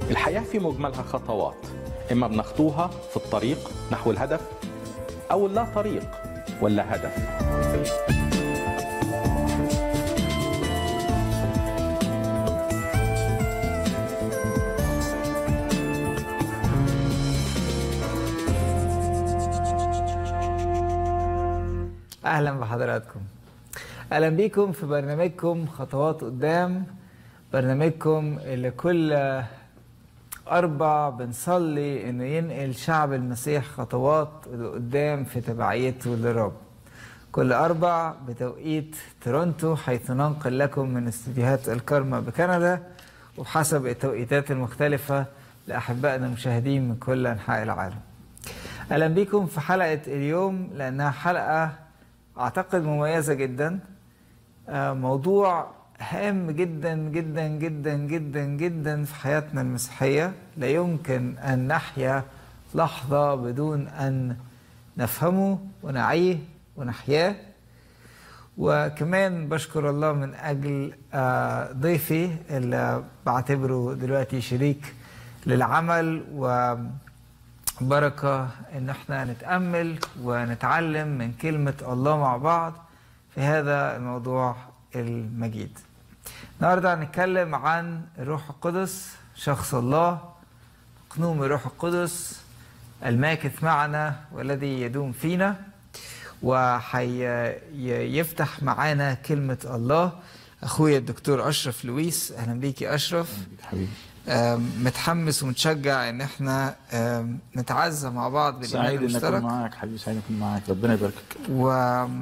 الحياة في مجملها خطوات إما بنخطوها في الطريق نحو الهدف أو لا طريق ولا هدف اهلا بحضراتكم اهلا بيكم في برنامجكم خطوات قدام برنامجكم اللي كل اربع بنصلي انه ينقل شعب المسيح خطوات لقدام في تبعيته للرب كل اربع بتوقيت تورونتو حيث ننقل لكم من استديوهات الكرمة بكندا وبحسب التوقيتات المختلفة لأحبائنا المشاهدين من كل أنحاء العالم أهلا بكم في حلقة اليوم لأنها حلقة أعتقد مميزة جدا آه، موضوع هام جدا جدا جدا جدا جدا في حياتنا المسيحية لا يمكن أن نحيا لحظة بدون أن نفهمه ونعيه ونحياه وكمان بشكر الله من أجل آه، ضيفي اللي بعتبره دلوقتي شريك للعمل و بركة إن احنا نتأمل ونتعلم من كلمة الله مع بعض في هذا الموضوع المجيد النهاردة هنتكلم عن الروح القدس شخص الله قنوم الروح القدس الماكث معنا والذي يدوم فينا ويفتح معانا كلمة الله أخويا الدكتور أشرف لويس أهلا بيكي أشرف حبيبي آم، متحمس ومتشجع ان احنا آم، نتعزى مع بعض بالايمان سعيد ان اكون المشترك معاك حبيبي سعيد ان اكون معاك ربنا يباركك و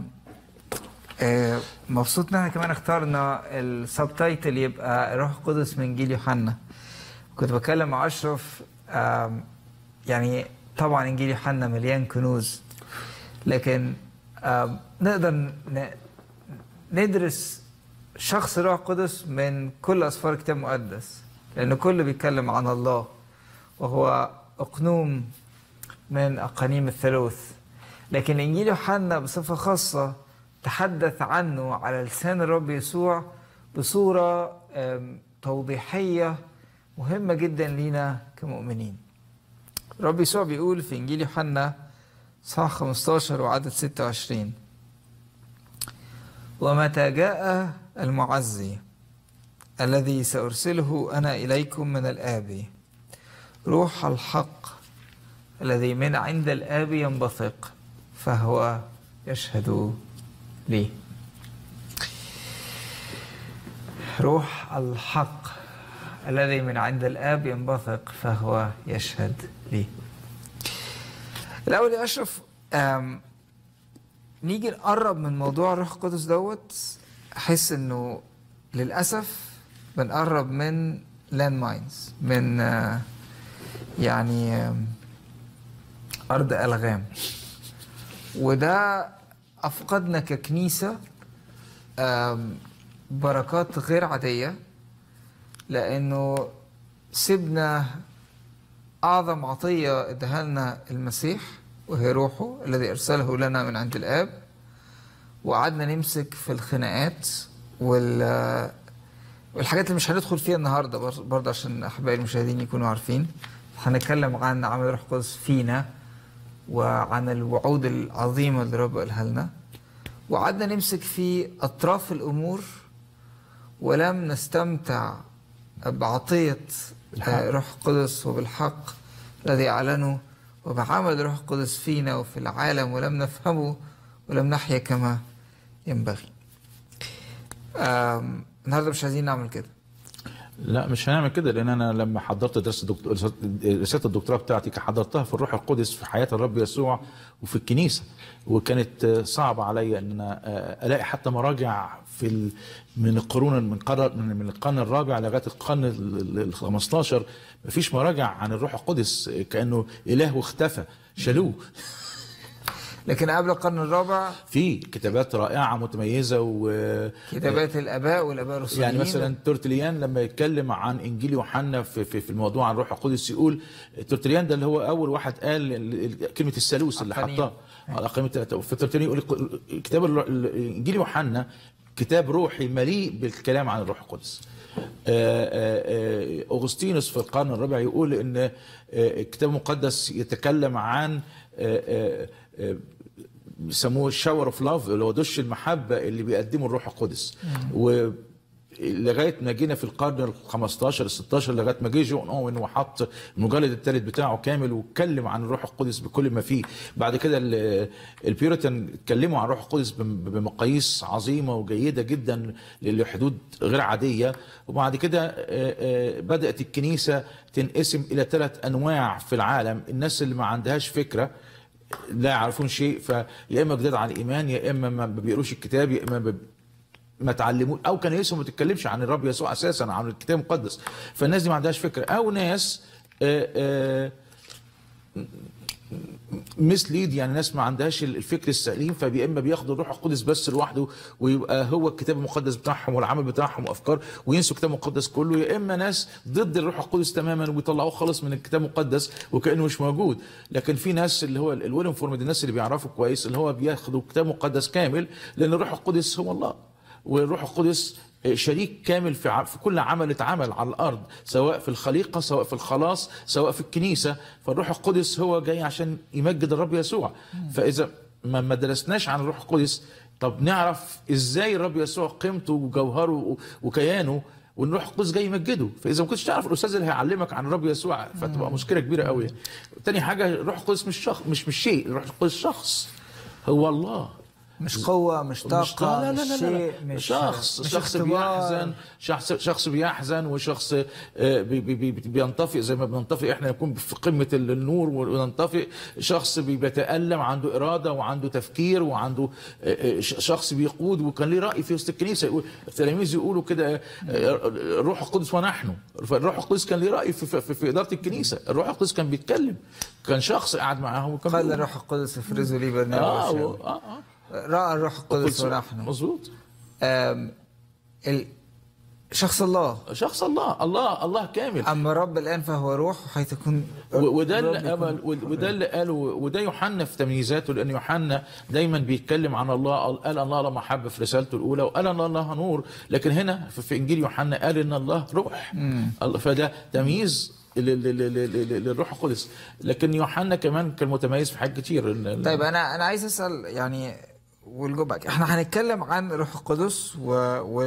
آه، مبسوط ان احنا كمان اخترنا السبتايتل يبقى الروح القدس من انجيل يوحنا كنت بتكلم مع اشرف آم، يعني طبعا انجيل يوحنا مليان كنوز لكن آم، نقدر ن- ندرس شخص الروح القدس من كل اسفار الكتاب المقدس لان كله بيتكلم عن الله وهو اقنوم من اقانيم الثالوث لكن انجيل يوحنا بصفه خاصه تحدث عنه على لسان الرب يسوع بصوره آم، توضيحيه مهمه جدا لينا كمؤمنين الرب يسوع بيقول في انجيل يوحنا صح 15 وعدد 26 ومتى جاء المعزي الذي سأرسله أنا إليكم من الآب روح الحق الذي من عند الآب ينبثق فهو يشهد لي روح الحق الذي من عند الآب ينبثق فهو يشهد لي الأول يا أشرف آم، نيجي نقرب من موضوع الروح القدس دوت أحس إنه للأسف بنقرب من لاند ماينز من آه، يعني آم، أرض ألغام وده أفقدنا ككنيسة آم، بركات غير عادية لأنه سيبنا أعظم عطية اداها لنا المسيح وهي روحه الذي أرسله لنا من عند الآب وقعدنا نمسك في الخناقات وال والحاجات اللي مش هندخل فيها النهارده بر- برضه عشان احبائي المشاهدين يكونوا عارفين هنتكلم عن عمل الروح القدس فينا وعن الوعود العظيمه اللي رب قالها لنا وقعدنا نمسك في اطراف الامور ولم نستمتع بعطيه آه، روح القدس وبالحق الذي اعلنه وبعمل الروح القدس فينا وفي العالم ولم نفهمه ولم نحيا كما ينبغي آم، النهارده مش عايزين نعمل كده لا مش هنعمل كده لان انا لما حضرت درس الدكتور رساله الدكتوراه بتاعتي حضرتها في الروح القدس في حياه الرب يسوع وفي الكنيسه وكانت آه، صعبه عليا ان انا آه، الاقي حتى مراجع في ال... من القرون من قرن من من القرن الرابع لغايه القرن ال ال- 15 مفيش مراجع عن الروح القدس آه، كانه اله واختفى شالوه لكن قبل القرن الرابع في كتابات رائعه متميزه و كتابات الاباء والاباء الرسوليين يعني مثلا تورتليان لما يتكلم عن انجيل يوحنا في, في, في الموضوع عن الروح القدس يقول تورتليان ده اللي هو اول واحد قال ال- ال- كلمه الثالوث اللي أقانيم. حطها على قيمه التلاتة. في تورتليان يقول ق- كتاب ال- ال- انجيل يوحنا كتاب روحي مليء بالكلام عن الروح القدس آه، أغسطينوس في القرن الرابع يقول إن آه، الكتاب المقدس يتكلم عن آه، آه، آه، بيسموه الشاور اوف لاف اللي هو دش المحبه اللي بيقدمه الروح القدس و لغايه ما جينا في القرن ال 15 ال 16 لغايه ما جه جون اوين وحط المجلد الثالث بتاعه كامل واتكلم عن الروح القدس بكل ما فيه بعد كده ال- البيوريتان اتكلموا عن الروح القدس بم- بمقاييس عظيمه وجيده جدا لحدود غير عاديه وبعد كده آه، آه، بدات الكنيسه تنقسم الى ثلاث انواع في العالم الناس اللي ما عندهاش فكره لا يعرفون شيء فيا اما جداد على الايمان يا اما ما بيقروش الكتاب يا اما ب- ما تعلموا او كنايسهم ما تتكلمش عن الرب يسوع اساسا عن الكتاب المقدس فالناس دي ما عندهاش فكره او ناس آه، آه، مسليد يعني ناس ما عندهاش الفكر السليم فيا اما بياخدوا الروح القدس بس لوحده ويبقى هو الكتاب المقدس بتاعهم والعمل بتاعهم وافكار وينسوا الكتاب المقدس كله يا اما ناس ضد الروح القدس تماما وبيطلعوه خالص من الكتاب المقدس وكانه مش موجود لكن في ناس اللي هو الويل انفورمد الناس اللي بيعرفوا كويس اللي هو بياخدوا الكتاب المقدس كامل لان الروح القدس هو الله والروح القدس شريك كامل في ع- في كل عمل اتعمل على الارض سواء في الخليقه سواء في الخلاص سواء في الكنيسه فالروح القدس هو جاي عشان يمجد الرب يسوع فاذا ما ما درسناش عن الروح القدس طب نعرف ازاي الرب يسوع قيمته وجوهره و- وكيانه وان الروح القدس جاي يمجده فاذا ما كنتش تعرف الاستاذ اللي هيعلمك عن الرب يسوع فتبقى مشكله كبيره قوي تاني حاجه الروح القدس مش شخص مش مش شيء الروح القدس شخص هو الله مش قوة مش مش طاقة لا لا مش لا لا شيء لا. مش شخص مش شخص اختبار. بيحزن شخص شخص بيحزن وشخص آه، بي بي بي بينطفئ زي ما بننطفئ احنا نكون في قمه النور وننطفئ شخص بي- بيتالم عنده اراده وعنده تفكير وعنده آه، آه، ش- شخص بيقود وكان ليه راي في وسط الكنيسه يقول التلاميذ يقولوا كده آه، الروح القدس ونحن فالروح القدس كان ليه راي في, في, في اداره الكنيسه الروح القدس كان بيتكلم كان شخص قاعد معاهم وكان قال بيقول- الروح القدس افرزوا لي برنامج اه وشاور. و- اه اه راى الروح القدس ونحن مظبوط آم، ال- شخص الله شخص الله الله الله كامل اما الرب الان فهو روح حيث يكون و- وده اللي الرب يكون- أمل وده اللي قاله وده يوحنا في تمييزاته لان يوحنا دايما بيتكلم عن الله قال الله لا محبه في رسالته الاولى وقال ان الله نور لكن هنا في- في انجيل يوحنا قال ان الله روح الله- فده تمييز ل- ل- ل- ل- ل- للروح القدس لكن يوحنا كمان كان متميز في حاجات كتير ال- طيب انا انا عايز اسال يعني والجوبك احنا هنتكلم عن الروح القدس و, و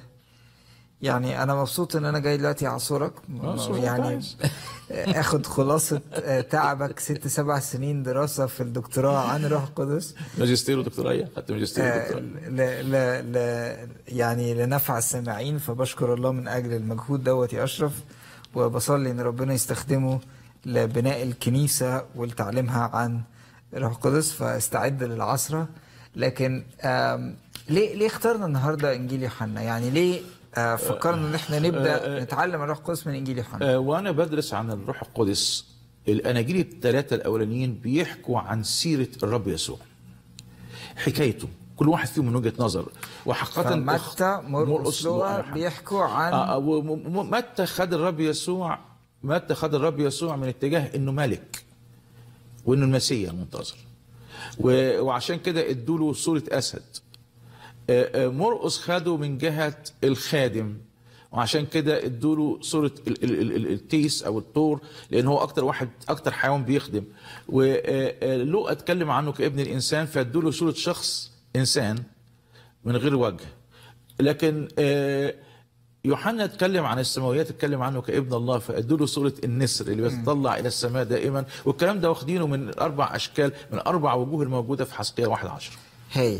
يعني انا مبسوط ان انا جاي دلوقتي اعصرك مبسوط، يعني كويس. اخد خلاصه آه، تعبك ست سبع سنين دراسه في الدكتوراه عن الروح القدس ماجستير ودكتوراه خدت ماجستير آه، ودكتوراه ل ل ل يعني لنفع السامعين فبشكر الله من اجل المجهود دوت يا اشرف وبصلي ان ربنا يستخدمه لبناء الكنيسه ولتعليمها عن الروح القدس فاستعد للعصره لكن آم، ليه ليه اخترنا النهارده انجيل يوحنا يعني ليه آه، فكرنا ان احنا نبدا نتعلم الروح القدس من انجيل يوحنا آه، وانا بدرس عن الروح القدس الاناجيل الثلاثه الاولانيين بيحكوا عن سيره الرب يسوع حكايته كل واحد فيهم من وجهه نظر وحقيقه فمتى مرقس لوقا ويوحنا. بيحكوا عن آه، وم- م- متى خد الرب يسوع متى خد الرب يسوع من اتجاه انه ملك وانه المسيح المنتظر و- وعشان كده ادوا له صوره اسد آه، آه، مرقس خده من جهه الخادم وعشان كده ادوا له صوره ال- ال- ال- ال- التيس او الطور لان هو اكتر واحد اكتر حيوان بيخدم ولوقا اتكلم عنه كابن الانسان فادوا له صوره شخص انسان من غير وجه لكن آه، يوحنا اتكلم عن السماويات اتكلم عنه كابن الله فادوا له صوره النسر اللي بيتطلع الى السماء دائما والكلام ده واخدينه من اربع اشكال من اربع وجوه الموجوده في حسقية 11 هايل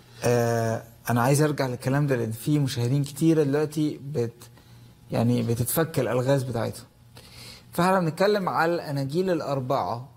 آه انا عايز ارجع للكلام ده لان في مشاهدين كتيره دلوقتي بت يعني بتتفك الالغاز بتاعتهم فاحنا بنتكلم على الاناجيل الاربعه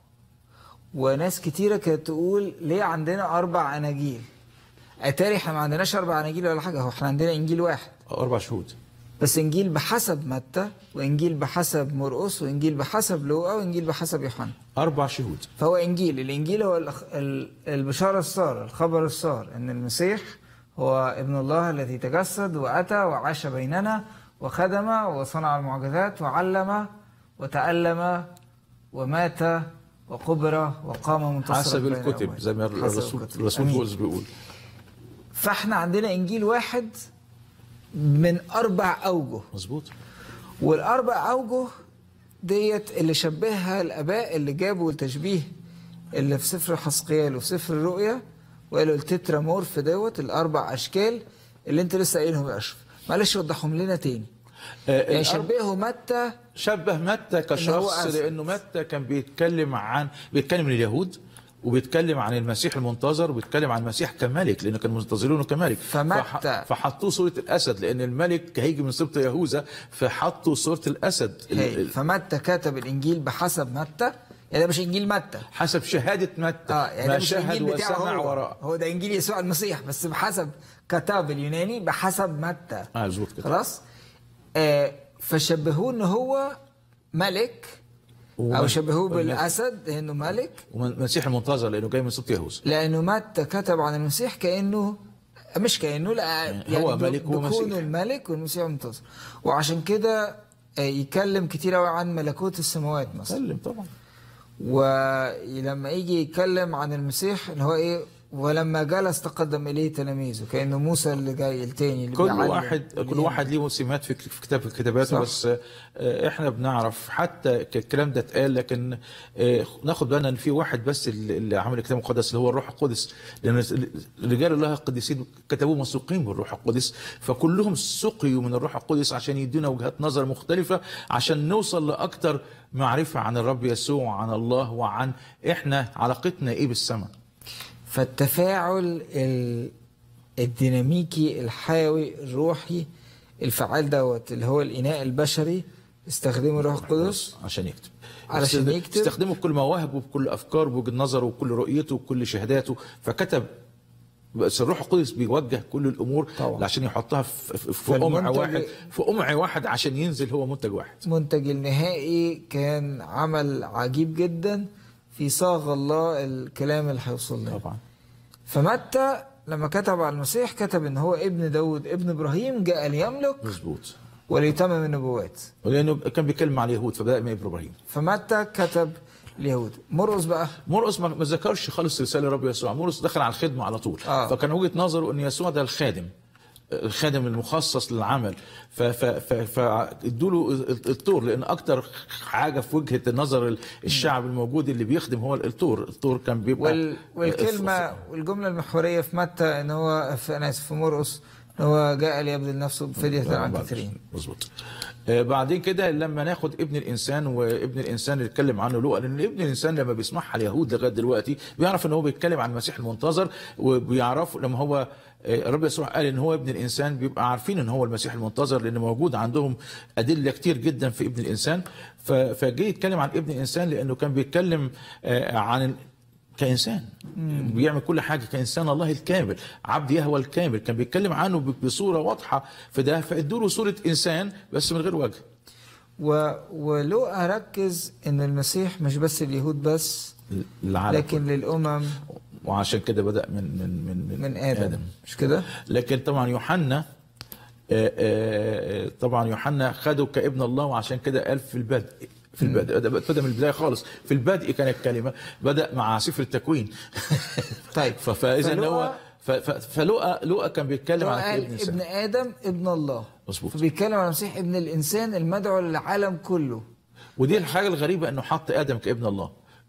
وناس كتيره كانت تقول ليه عندنا اربع اناجيل اتاري احنا ما عندناش اربع اناجيل ولا حاجه هو احنا عندنا انجيل واحد اربع شهود بس انجيل بحسب متى وانجيل بحسب مرقس وانجيل بحسب لوقا وانجيل بحسب يوحنا اربع شهود فهو انجيل الانجيل هو الأخ- ال- البشاره الساره الخبر السار ان المسيح هو ابن الله الذي تجسد واتى وعاش بيننا وخدم وصنع المعجزات وعلم وتالم ومات وقبر وقام منتصرا حسب بين الكتب الأموات. زي ما حسب الرسول الكتب. الرسول أمين. بولس بيقول فاحنا عندنا انجيل واحد من اربع اوجه مظبوط والاربع اوجه ديت اللي شبهها الاباء اللي جابوا التشبيه اللي في سفر حسقيال وفي سفر الرؤيا وقالوا التترامورف دوت الاربع اشكال اللي انت لسه قايلهم يا اشرف معلش وضحهم لنا تاني آه، يعني الأربع- شبهوا متى شبه متى هو كشخص أسد. لانه متى كان بيتكلم عن بيتكلم من اليهود وبيتكلم عن المسيح المنتظر وبيتكلم عن المسيح كملك لانه كانوا منتظرينه كملك فمتى- فحطوه صوره الاسد لان الملك هيجي من سبط يهوذا فحطوا صوره الاسد ال- هي. ال- فمتى كتب الانجيل بحسب متى يعني ده مش انجيل متى حسب شهاده متى اه يعني ما ده مش شاهد الانجيل بتاعه وسمع هو وراء هو ده انجيل يسوع المسيح بس بحسب كتاب اليوناني بحسب متى اه مظبوط كده خلاص آه فشبهوه ان هو ملك او ومن- شبهوه والمسيح- بالاسد انه ملك والمسيح المنتظر لانه جاي من سبط يهوذا لانه متى كتب عن المسيح كانه مش كانه لا يعني هو ب- ملك ومسيح. بكونه الملك والمسيح المنتظر وعشان كده آه، يتكلم كتير قوي عن ملكوت السماوات مثلا سلم طبعا ولما يجي يتكلم عن المسيح اللي هو ايه ولما جلس تقدم اليه تلاميذه كانه موسى اللي جاي التاني اللي كل بيعلم واحد كل اليمين. واحد ليه سمات في في كتاب في كتاباته صح. بس آه، احنا بنعرف حتى ك- الكلام ده اتقال لكن آه، ناخد بالنا ان في واحد بس اللي اللي عمل الكتاب المقدس اللي هو الروح القدس لان رجال الله القديسين كتبوه مسوقين بالروح القدس فكلهم سقيوا من الروح القدس عشان يدونا وجهات نظر مختلفه عشان نوصل لاكتر معرفه عن الرب يسوع وعن الله وعن احنا علاقتنا ايه بالسماء فالتفاعل ال- الديناميكي الحيوي الروحي الفعال دوت اللي هو الاناء البشري استخدمه الروح القدس عشان يكتب علشان بس يكتب. استخدمه بكل مواهبه وبكل افكاره وبوجهه نظره وبكل رؤيته وبكل شهاداته فكتب بس الروح القدس بيوجه كل الامور طبعا. عشان يحطها في, في, في قمع فالمنتج- واحد في قمع واحد عشان ينزل هو منتج واحد المنتج النهائي كان عمل عجيب جدا في صاغ الله الكلام اللي هيوصل لنا طبعا فمتى لما كتب على المسيح كتب ان هو ابن داود ابن ابراهيم جاء ليملك مظبوط وليتمم النبوات لانه كان بيتكلم مع اليهود فبدا من ابراهيم فمتى كتب اليهود مرقس بقى مرقس ما ما ذكرش خالص رساله رب يسوع مرقس دخل على الخدمه على طول آه. فكان وجهه نظره ان يسوع ده الخادم الخادم المخصص للعمل ف- ف- ف- فادوا له الطور لان اكتر حاجه في وجهه نظر الشعب الموجود اللي بيخدم هو الطور الطور كان بيبقى وال... والكلمه والجمله المحوريه في متى ان هو في انا اسف في مرقس ان هو جاء ليبذل نفسه بفديه عن كثيرين مظبوط آه، بعدين كده لما ناخد ابن الانسان وابن الانسان اللي اتكلم عنه لوقا لان ابن الانسان لما بيسمعها اليهود لغايه دلوقتي بيعرف ان هو بيتكلم عن المسيح المنتظر وبيعرفوا لما هو آه، الرب يسوع قال ان هو ابن الانسان بيبقى عارفين ان هو المسيح المنتظر لان موجود عندهم ادله كتير جدا في ابن الانسان ف- فجه يتكلم عن ابن الانسان لانه كان بيتكلم آه، عن كإنسان بيعمل كل حاجة كإنسان الله الكامل عبد يهوى الكامل كان بيتكلم عنه ب- بصورة واضحة في ده فادوا له صورة إنسان بس من غير وجه و... ولوقا ركز ان المسيح مش بس اليهود بس العالم لكن للامم وعشان كده بدأ من من من, من ادم, آدم. مش كده؟ لكن طبعا يوحنا آه، آه، طبعا يوحنا خده كابن الله وعشان كده قال في البدء في البدء ده بدا من البدايه خالص في البدء كانت الكلمه بدا مع سفر التكوين طيب. ف- فاذا فلوقا- هو ف- ف- فلوقا لوقا كان بيتكلم هو عن قال ابن الانسان ابن ادم ابن الله مظبوط. فبيتكلم عن المسيح ابن الانسان المدعو للعالم كله ودي الحاجه الغريبه انه حط ادم كابن الله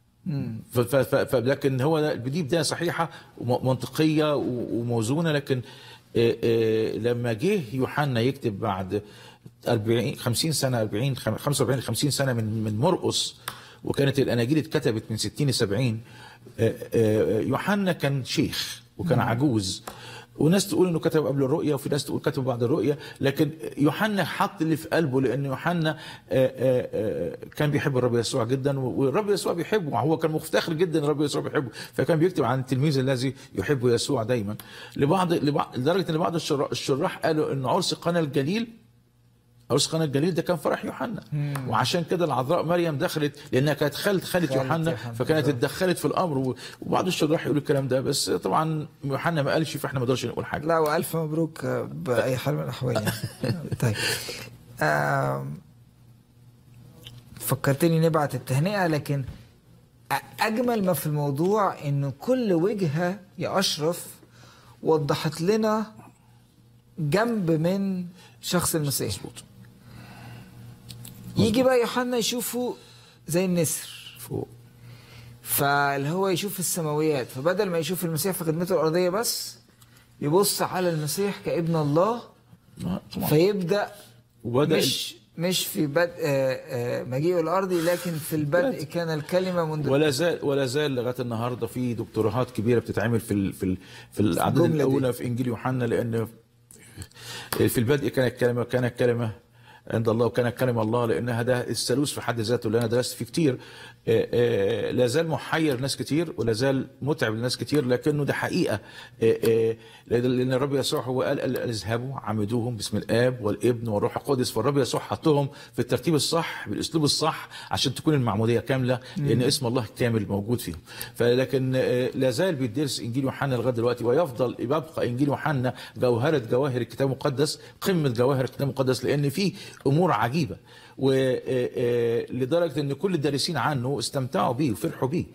ف- ف- ف- ف- لكن هو ده- دي بدايه صحيحه ومنطقيه و- وموزونه لكن آه، آه، لما جه يوحنا يكتب بعد 40 50 سنه 40 خم- 45 50 سنه من من مرقس وكانت الاناجيل اتكتبت من 60 ل 70 آه، آه، يوحنا كان شيخ وكان عجوز وناس تقول انه كتب قبل الرؤيا وفي ناس تقول كتب بعد الرؤيا لكن يوحنا حط اللي في قلبه لان يوحنا آه، آه، آه، كان بيحب الرب يسوع جدا والرب يسوع بيحبه هو كان مفتخر جدا الرب يسوع بيحبه فكان بيكتب عن التلميذ الذي يحب يسوع دايما لبعض لبعض لدرجه ان بعض الشرا- الشراح قالوا ان عرس قنا الجليل عرس قنا الجليل ده كان فرح يوحنا وعشان كده العذراء مريم دخلت لانها كانت خالة خالة خالة يوحنا يوحنا. فكانت اتدخلت في الامر و- وبعض الشراح يقولوا الكلام ده بس طبعا يوحنا ما قالش فاحنا ما نقدرش نقول حاجه لا والف مبروك آه، باي حال من الاحوال يعني. طيب آم، فكرتني نبعت التهنئه لكن أ- اجمل ما في الموضوع انه كل وجهه يا اشرف وضحت لنا جنب من شخص المسيح مظبوط يجي بقى يوحنا يشوفه زي النسر فوق فاللي هو يشوف السماويات فبدل ما يشوف المسيح في خدمته الأرضية بس يبص على المسيح كابن الله آه، طبعا فيبدأ وبدأ مش مش في بدء آه، آه، مجيئه الأرضي لكن في البدء كان الكلمة منذ ولا زال ولا زال لغايه النهارده في دكتوراهات كبيره بتتعمل في ال في ال في الاعداد الجملة دي. الاولى في انجيل يوحنا لان في البدء كانت كلمه كانت كلمه عند الله وكانت كلمه الله لانها ده الثالوث في حد ذاته اللي انا درست فيه كتير آه، آه، لا زال محير ناس كتير ولا زال متعب لناس كتير لكنه ده حقيقه آه، آه، لان الرب يسوع هو قال قال- قال اذهبوا عمدوهم باسم الاب والابن والروح القدس فالرب يسوع حطهم في الترتيب الصح بالاسلوب الصح عشان تكون المعموديه كامله لان اسم الله كامل موجود فيهم فلكن آه، لا زال بيدرس انجيل يوحنا لغايه دلوقتي ويفضل يبقى انجيل يوحنا جوهره جواهر الكتاب المقدس قمه جواهر الكتاب المقدس لان فيه امور عجيبه ولدرجه ان كل الدارسين عنه استمتعوا بيه وفرحوا بيه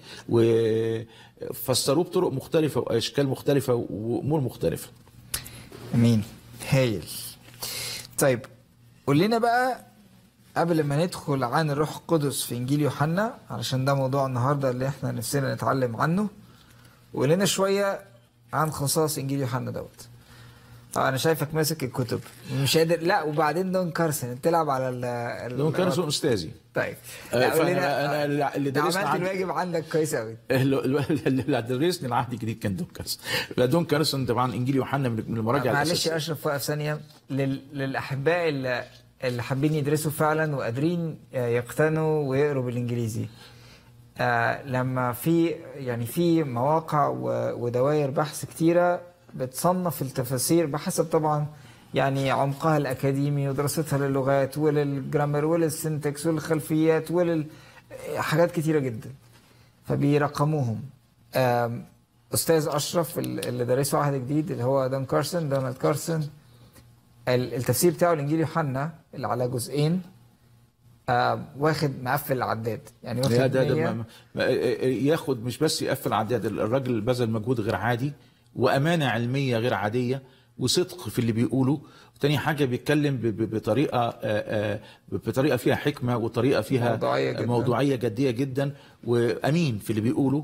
وفسروه بطرق مختلفه واشكال مختلفه وامور مختلفه امين هايل طيب قول لنا بقى قبل ما ندخل عن الروح القدس في انجيل يوحنا علشان ده موضوع النهارده اللي احنا نفسنا نتعلم عنه وقول لنا شويه عن خصائص انجيل يوحنا دوت طبعا انا شايفك ماسك الكتب مش قادر لا وبعدين دون كارسون تلعب على ال ال- دون كارسون استاذي طيب آه، لا قول فأنا- لنا أنا اللي أنت درسنا عملت عن- الواجب عندك كويس قوي اللي اللي درسني العهد الجديد كان دون كارسون لا دون كارسون طبعا انجيل يوحنا من من المراجع معلش الأساسية. يا اشرف وقف ثانيه لل... للاحباء اللي اللي حابين يدرسوا فعلا وقادرين آه، يقتنوا ويقروا بالانجليزي آه لما في يعني في مواقع و- ودوائر بحث كتيره بتصنف التفاسير بحسب طبعا يعني عمقها الاكاديمي ودراستها للغات وللجرامر وللسنتكس وللخلفيات ولل حاجات كتيره جدا فبيرقموهم آم، استاذ اشرف ال- اللي دارسه عهد جديد اللي هو دون كارسون دونالد كارسون ال- التفسير بتاعه لانجيل يوحنا اللي على جزئين آم، واخد مقفل العداد يعني واخد لا ده, ده 100 ما- ما- ياخد مش بس يقفل عداد الراجل بذل مجهود غير عادي وامانه علميه غير عاديه وصدق في اللي بيقوله تاني حاجه بيتكلم ب- ب- بطريقه آه، آه، بطريقه فيها حكمه وطريقه فيها موضوعية جداً. موضوعيه جديه جدا وامين في اللي بيقوله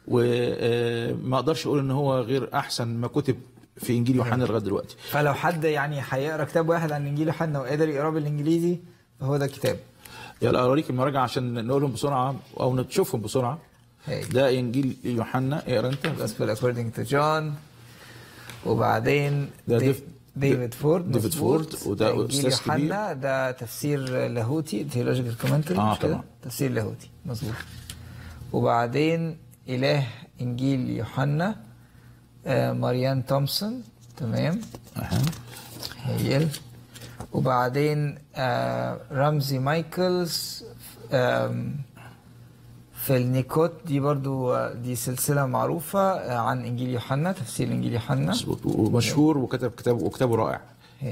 وما اقدرش اقول ان هو غير احسن ما كتب في انجيل يوحنا لغايه دلوقتي فلو حد يعني هيقرا كتاب واحد عن انجيل يوحنا وقادر يقراه بالانجليزي فهو ده الكتاب يلا اوريك المراجعه عشان نقولهم بسرعه او نشوفهم بسرعه هاي ده انجيل يوحنا اقرا انت Gospel according to John وبعدين ده دي- ديف- ديفيد فورد ديفيد مظبوط. فورد، وده إنجيل أستاذ كبير. يوحنا ده تفسير لاهوتي ثيولوجيكال كومنتري آه، مش كده؟ طبعا. تفسير لاهوتي مظبوط وبعدين إله إنجيل يوحنا آه، ماريان تومسون تمام أها. هيل وبعدين آه، رمزي مايكلز آم، في النيكوت دي برضو آه، دي سلسلة معروفة آه، عن إنجيل يوحنا تفسير إنجيل يوحنا مظبوط ومشهور وكتب كتاب وكتابه رائع هي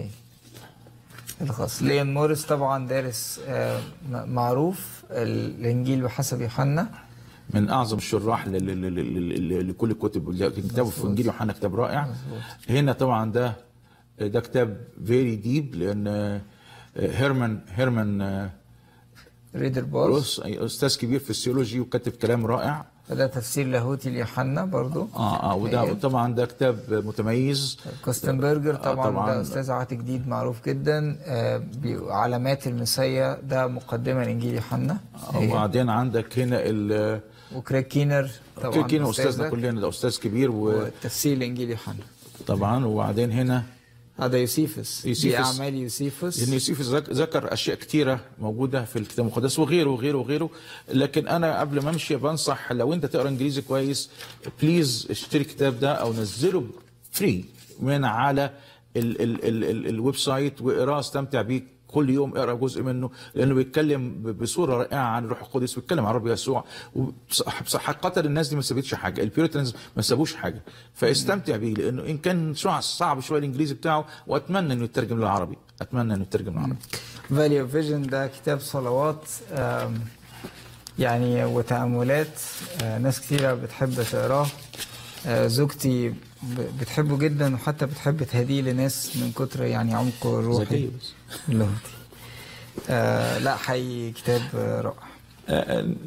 الخاص ليون موريس طبعا دارس آه، م- معروف ال- الإنجيل بحسب يوحنا من اعظم الشراح ل- ل- ل- ل- ل- لكل الكتب اللي كتابه في انجيل يوحنا كتاب رائع مظبوط. هنا طبعا ده ده كتاب فيري ديب لان آه، هيرمان هيرمان آه، ريدر بوز روس أي استاذ كبير في السيولوجي وكتب كلام رائع فده تفسير لاهوتي ليوحنا برضو اه اه وده هي. طبعا ده كتاب متميز كوستنبرجر آه، طبعا, طبعاً. ده استاذ عهد جديد معروف جدا آه، بي- علامات المسيا ده مقدمه لانجيل يوحنا هي. وبعدين عندك هنا ال وكريك كينر طبعا كينا أستاذ استاذنا ده. كلنا ده استاذ كبير والتفسير لانجيل يوحنا وطبعا وبعدين هنا هذا يوسيفس دي يوسيفس. اعمال يوسيفس لان يوسف ذك- ذكر اشياء كتيره موجوده في الكتاب المقدس وغيره وغيره وغيره لكن انا قبل ما امشي بنصح لو انت تقرا انجليزي كويس بليز اشتري الكتاب ده او نزله فري من على ال ال ال ال الويب سايت واقراه استمتع بيه كل يوم اقرا جزء منه لانه بيتكلم ب- بصوره رائعه عن الروح القدس بيتكلم عن الرب يسوع وحقيقه الناس دي ما سابتش حاجه البيوريتانز ما سابوش حاجه فاستمتع بيه لانه ان كان شوع صعب شويه الانجليزي بتاعه واتمنى انه يترجم للعربي اتمنى انه يترجم للعربي فاليو اوف فيجن ده كتاب صلوات آم، يعني وتأملات آه، ناس كتيرة بتحب تقراه آه، زوجتي ب- بتحبه جدا وحتى بتحب تهديه لناس من كتر يعني عمقه الروحي ذكية بس اللاهوتي آه لا حقيقي كتاب آه، رائع آه، آه،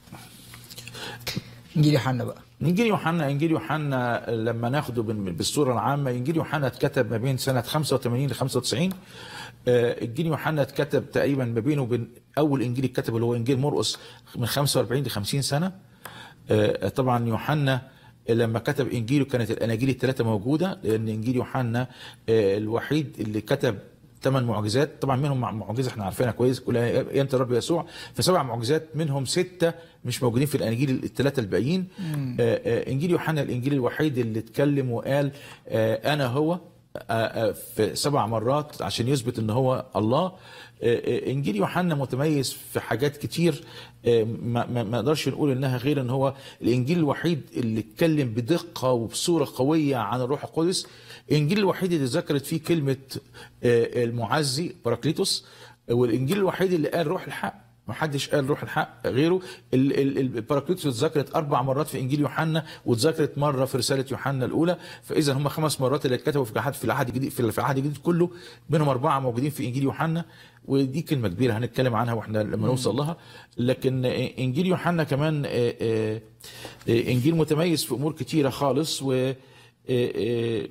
انجيل يوحنا بقى انجيل يوحنا انجيل يوحنا لما ناخده بال- بالصوره العامه انجيل يوحنا اتكتب ما بين سنه 85 ل 95 آه، انجيل يوحنا اتكتب تقريبا ما بينه وبين اول انجيل اتكتب اللي هو انجيل مرقس من 45 ل 50 سنه آه، طبعا يوحنا لما كتب انجيله كانت الاناجيل الثلاثه موجوده لان انجيل يوحنا آه، الوحيد اللي كتب ثمان معجزات طبعا منهم مع- معجزه احنا عارفينها كويس كلها قيامه الرب يسوع فسبع معجزات منهم سته مش موجودين في الاناجيل الثلاثه الباقيين آه، آه، انجيل يوحنا الانجيل الوحيد اللي اتكلم وقال آه، انا هو آه، آه، في سبع مرات عشان يثبت ان هو الله آه، آه، انجيل يوحنا متميز في حاجات كتير آه، ما ما- ما نقدرش نقول انها غير ان هو الانجيل الوحيد اللي اتكلم بدقه وبصوره قويه عن الروح القدس الانجيل الوحيد اللي ذكرت فيه كلمه آه، المعزي باراكليتوس والانجيل الوحيد اللي قال روح الحق ما حدش قال روح الحق غيره ال- ال- ال- الباراكليتوس اتذكرت اربع مرات في انجيل يوحنا واتذكرت مره في رساله يوحنا الاولى فاذا هم خمس مرات اللي اتكتبوا في العهد في العهد الجديد في في العهد الجديد كله منهم اربعه موجودين في انجيل يوحنا ودي كلمه كبيره هنتكلم عنها واحنا لما نوصل لها لكن آه، انجيل يوحنا كمان آه، آه، آه، انجيل متميز في امور كتيره خالص و آه، آه،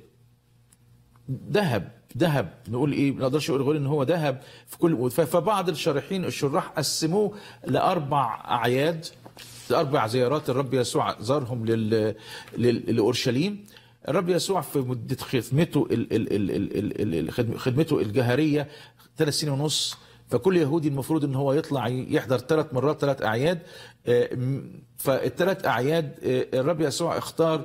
ذهب ذهب نقول ايه ما نقدرش نقول غير ان هو ذهب في كل ف- فبعض الشارحين الشراح قسموه لاربع اعياد لاربع زيارات الرب يسوع زارهم لل... لل... لاورشليم الرب يسوع في مده خدمته ال... ال... ال... ال... ال... ال... خدم- خدمته الجهريه ثلاث سنين ونص فكل يهودي المفروض ان هو يطلع يحضر ثلاث مرات ثلاث اعياد آه، م- فالثلاث اعياد آه، الرب يسوع اختار آه،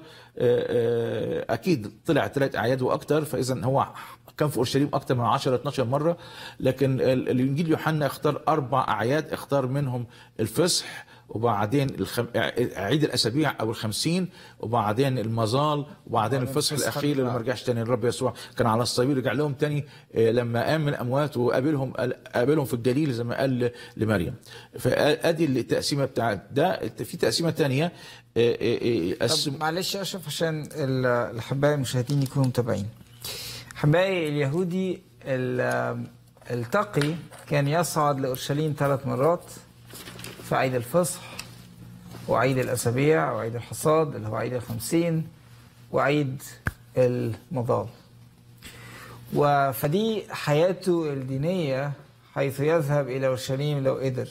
آه، اكيد طلع ثلاث اعياد واكثر فاذا هو كان في اورشليم اكثر من 10 12 مره لكن ال- الانجيل يوحنا اختار اربع اعياد اختار منهم الفصح وبعدين الخم... عيد الاسابيع او الخمسين وبعدين المظال وبعدين الفصح الفصح الاخير اللي ما بتاع- رجعش تاني الرب يسوع كان على الصليب رجع لهم تاني آه، لما قام من الاموات وقابلهم قابلهم في الجليل زي ما قال ل- لمريم فادي التقسيمه بتاعت ده في تقسيمه تانية آه، آه، آه، قسم طب معلش يا اشرف عشان ال- الاحباء المشاهدين يكونوا متابعين احبائي اليهودي ال- التقي كان يصعد لاورشليم ثلاث مرات في عيد الفصح وعيد الاسابيع وعيد الحصاد اللي هو عيد الخمسين وعيد المظال و- فدي حياته الدينيه حيث يذهب الى اورشليم لو قدر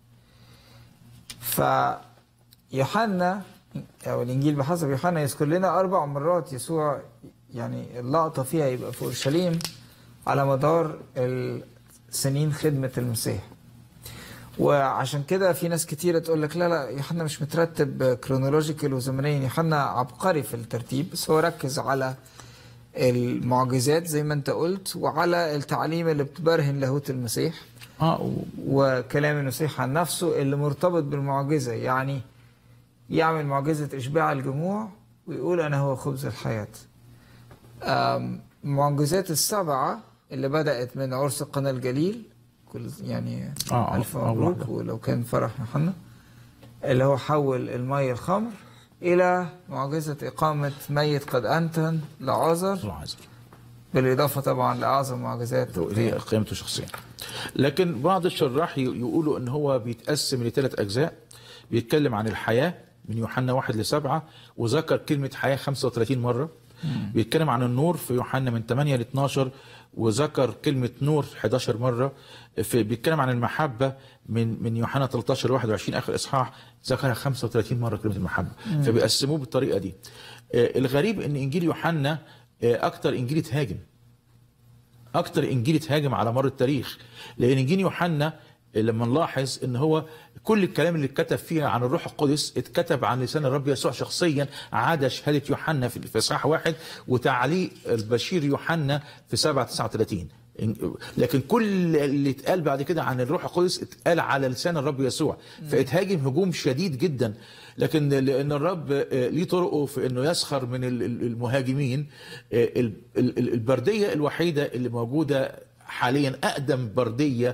فيوحنا او الانجيل بحسب يوحنا يذكر لنا اربع مرات يسوع يعني اللقطه فيها يبقى في اورشليم على مدار السنين خدمه المسيح وعشان كده في ناس كتيرة تقول لك لا لا يوحنا مش مترتب كرونولوجيكال وزمنيا يوحنا عبقري في الترتيب بس هو ركز على المعجزات زي ما انت قلت وعلى التعليم اللي بتبرهن لاهوت المسيح اه و- وكلام المسيح عن نفسه اللي مرتبط بالمعجزة يعني يعمل معجزة إشباع الجموع ويقول أنا هو خبز الحياة أم، معجزات السبعة اللي بدأت من عرس قنا الجليل كل يعني آه، ألف آه، مبروك واحدة. ولو كان فرح يوحنا اللي هو حول المية الخمر إلى معجزة إقامة ميت قد أنتن لعازر الله عايز بالإضافة طبعا لأعظم معجزات هي قيمته شخصيا لكن بعض الشراح ي- يقولوا ان هو بيتقسم لثلاث اجزاء بيتكلم عن الحياه من يوحنا واحد لسبعة وذكر كلمة حياة 35 مرة بيتكلم عن النور في يوحنا من 8 ل 12 وذكر كلمة نور 11 مرة في بيتكلم عن المحبة من من يوحنا 13 ل 21 آخر إصحاح ذكرها 35 مرة كلمة المحبة فبيقسموه بالطريقة دي آه، الغريب إن إنجيل يوحنا آه، أكتر إنجيل اتهاجم اكتر انجيل اتهاجم على مر التاريخ لان انجيل يوحنا لما نلاحظ ان هو كل الكلام اللي اتكتب فيه عن الروح القدس اتكتب عن لسان الرب يسوع شخصيا عدا شهاده يوحنا في في اصحاح واحد وتعليق البشير يوحنا في 7 39 لكن كل اللي اتقال بعد كده عن الروح القدس اتقال على لسان الرب يسوع فاتهاجم هجوم شديد جدا لكن لان الرب آه، ليه طرقه في انه يسخر من ال- ال- المهاجمين آه، ال- ال- ال- البرديه الوحيده اللي موجوده حاليا اقدم برديه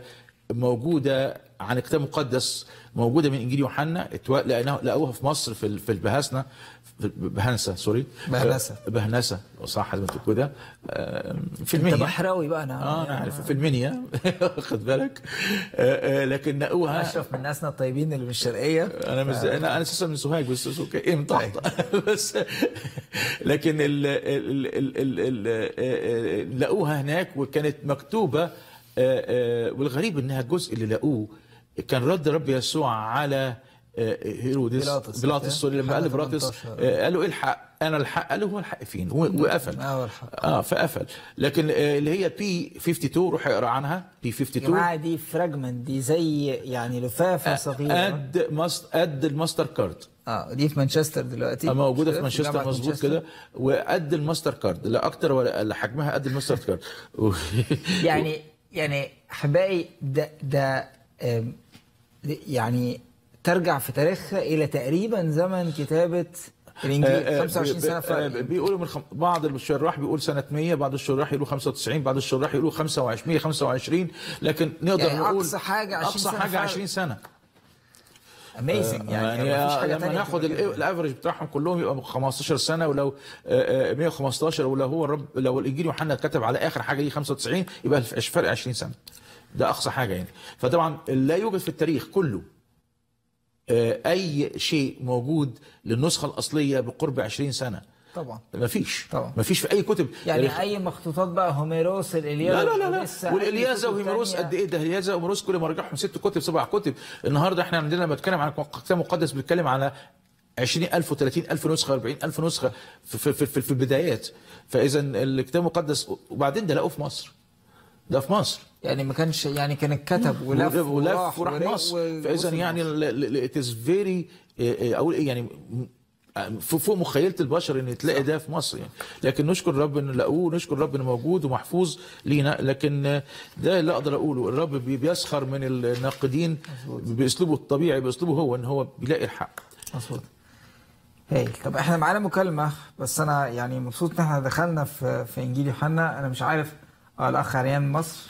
موجوده عن كتاب مقدس موجوده من انجيل يوحنا اتوا- لقيناها لقوها في مصر في ال- في البهاسنه في بهنسه سوري بهنسة. آه، بهنسه صح زي ما تقول كده آه، في انت المنيا بحراوي بقى انا اه انا عارف في المنيا واخد بالك آه، آه، لكن نقوها اشرف من ناسنا الطيبين اللي من الشرقيه انا مش انا انا اساسا من سوهاج بس بس اوكي ايه من تحت بس لكن ال ال ال ال ال لقوها هناك وكانت مكتوبه آه، آه، والغريب انها الجزء اللي لقوه كان رد رب يسوع على آه، هيرودس بيلاطس. بيلاطس سوري لما قال حاجة لبيلاطس 18. آه، قال له ايه الحق انا الحق قال له هو الحق فين هو- وقفل اه الحق اه فقفل لكن آه، اللي هي بي 52 روح اقرا عنها بي يا 52 جماعه دي فراجمنت دي زي يعني لفافه صغيره قد ماست قد الماستر كارد اه دي في مانشستر دلوقتي موجوده في جامعة مانشستر مظبوط مانشستر. كده وقد الماستر كارد لا اكتر ولا أقل حجمها قد الماستر كارد و- يعني يعني احبائي ده ده آم، يعني ترجع في تاريخها الى تقريبا زمن كتابه الانجيل آه، آه، 25 سنه آه، فرق بيقولوا من خم... بعض الشراح بيقول سنه 100 بعض الشراح يقولوا 95 بعض الشراح يقولوا 25 125 لكن نقدر يعني نقول أقصى حاجة 20 اقصى سنة حاجه فرق. 20 سنه اميزنج يعني, يعني, يعني مفيش حاجه لما تانية ناخد تبقى كده. ال- الافرج بتاعهم كلهم يبقى 15 سنه ولو آه، آه، 115 ولو هو الرب لو الانجيل يوحنا كتب على اخر حاجه دي 95 يبقى الف- فرق 20 سنه ده اقصى حاجه يعني فطبعا لا يوجد في التاريخ كله آه، اي شيء موجود للنسخه الاصليه بقرب 20 سنه طبعا ما فيش طبعا. ما فيش في اي كتب يعني اي مخطوطات بقى هوميروس الالياذه لا لا لا لا ولسه أي والالياذه كتب وهيميروس تانية. قد ايه ده الالياذه وهيميروس كل ما رجعهم ست كتب سبع كتب النهارده احنا عندنا لما بنتكلم عن كتاب مقدس بنتكلم على 20000 و30000 نسخه 40000 نسخه في, في, في, في البدايات فاذا الكتاب المقدس وبعدين ده لقوه في مصر ده في مصر يعني ما كانش يعني كان اتكتب ولف ولف وراح ورق مصر و- فاذا ووصل يعني مصر. ات از فيري اقول ايه يعني م- فوق فوق مخيله البشر ان تلاقي ده في مصر يعني لكن نشكر الرب انه لقوه نشكر الرب انه موجود ومحفوظ لينا لكن ده اللي اقدر اقوله الرب بي- بيسخر من الناقدين باسلوبه الطبيعي باسلوبه هو ان هو بيلاقي الحق مظبوط هايل طب احنا معانا مكالمه بس انا يعني مبسوط ان احنا دخلنا في في انجيل يوحنا انا مش عارف اه الاخ عريان من مصر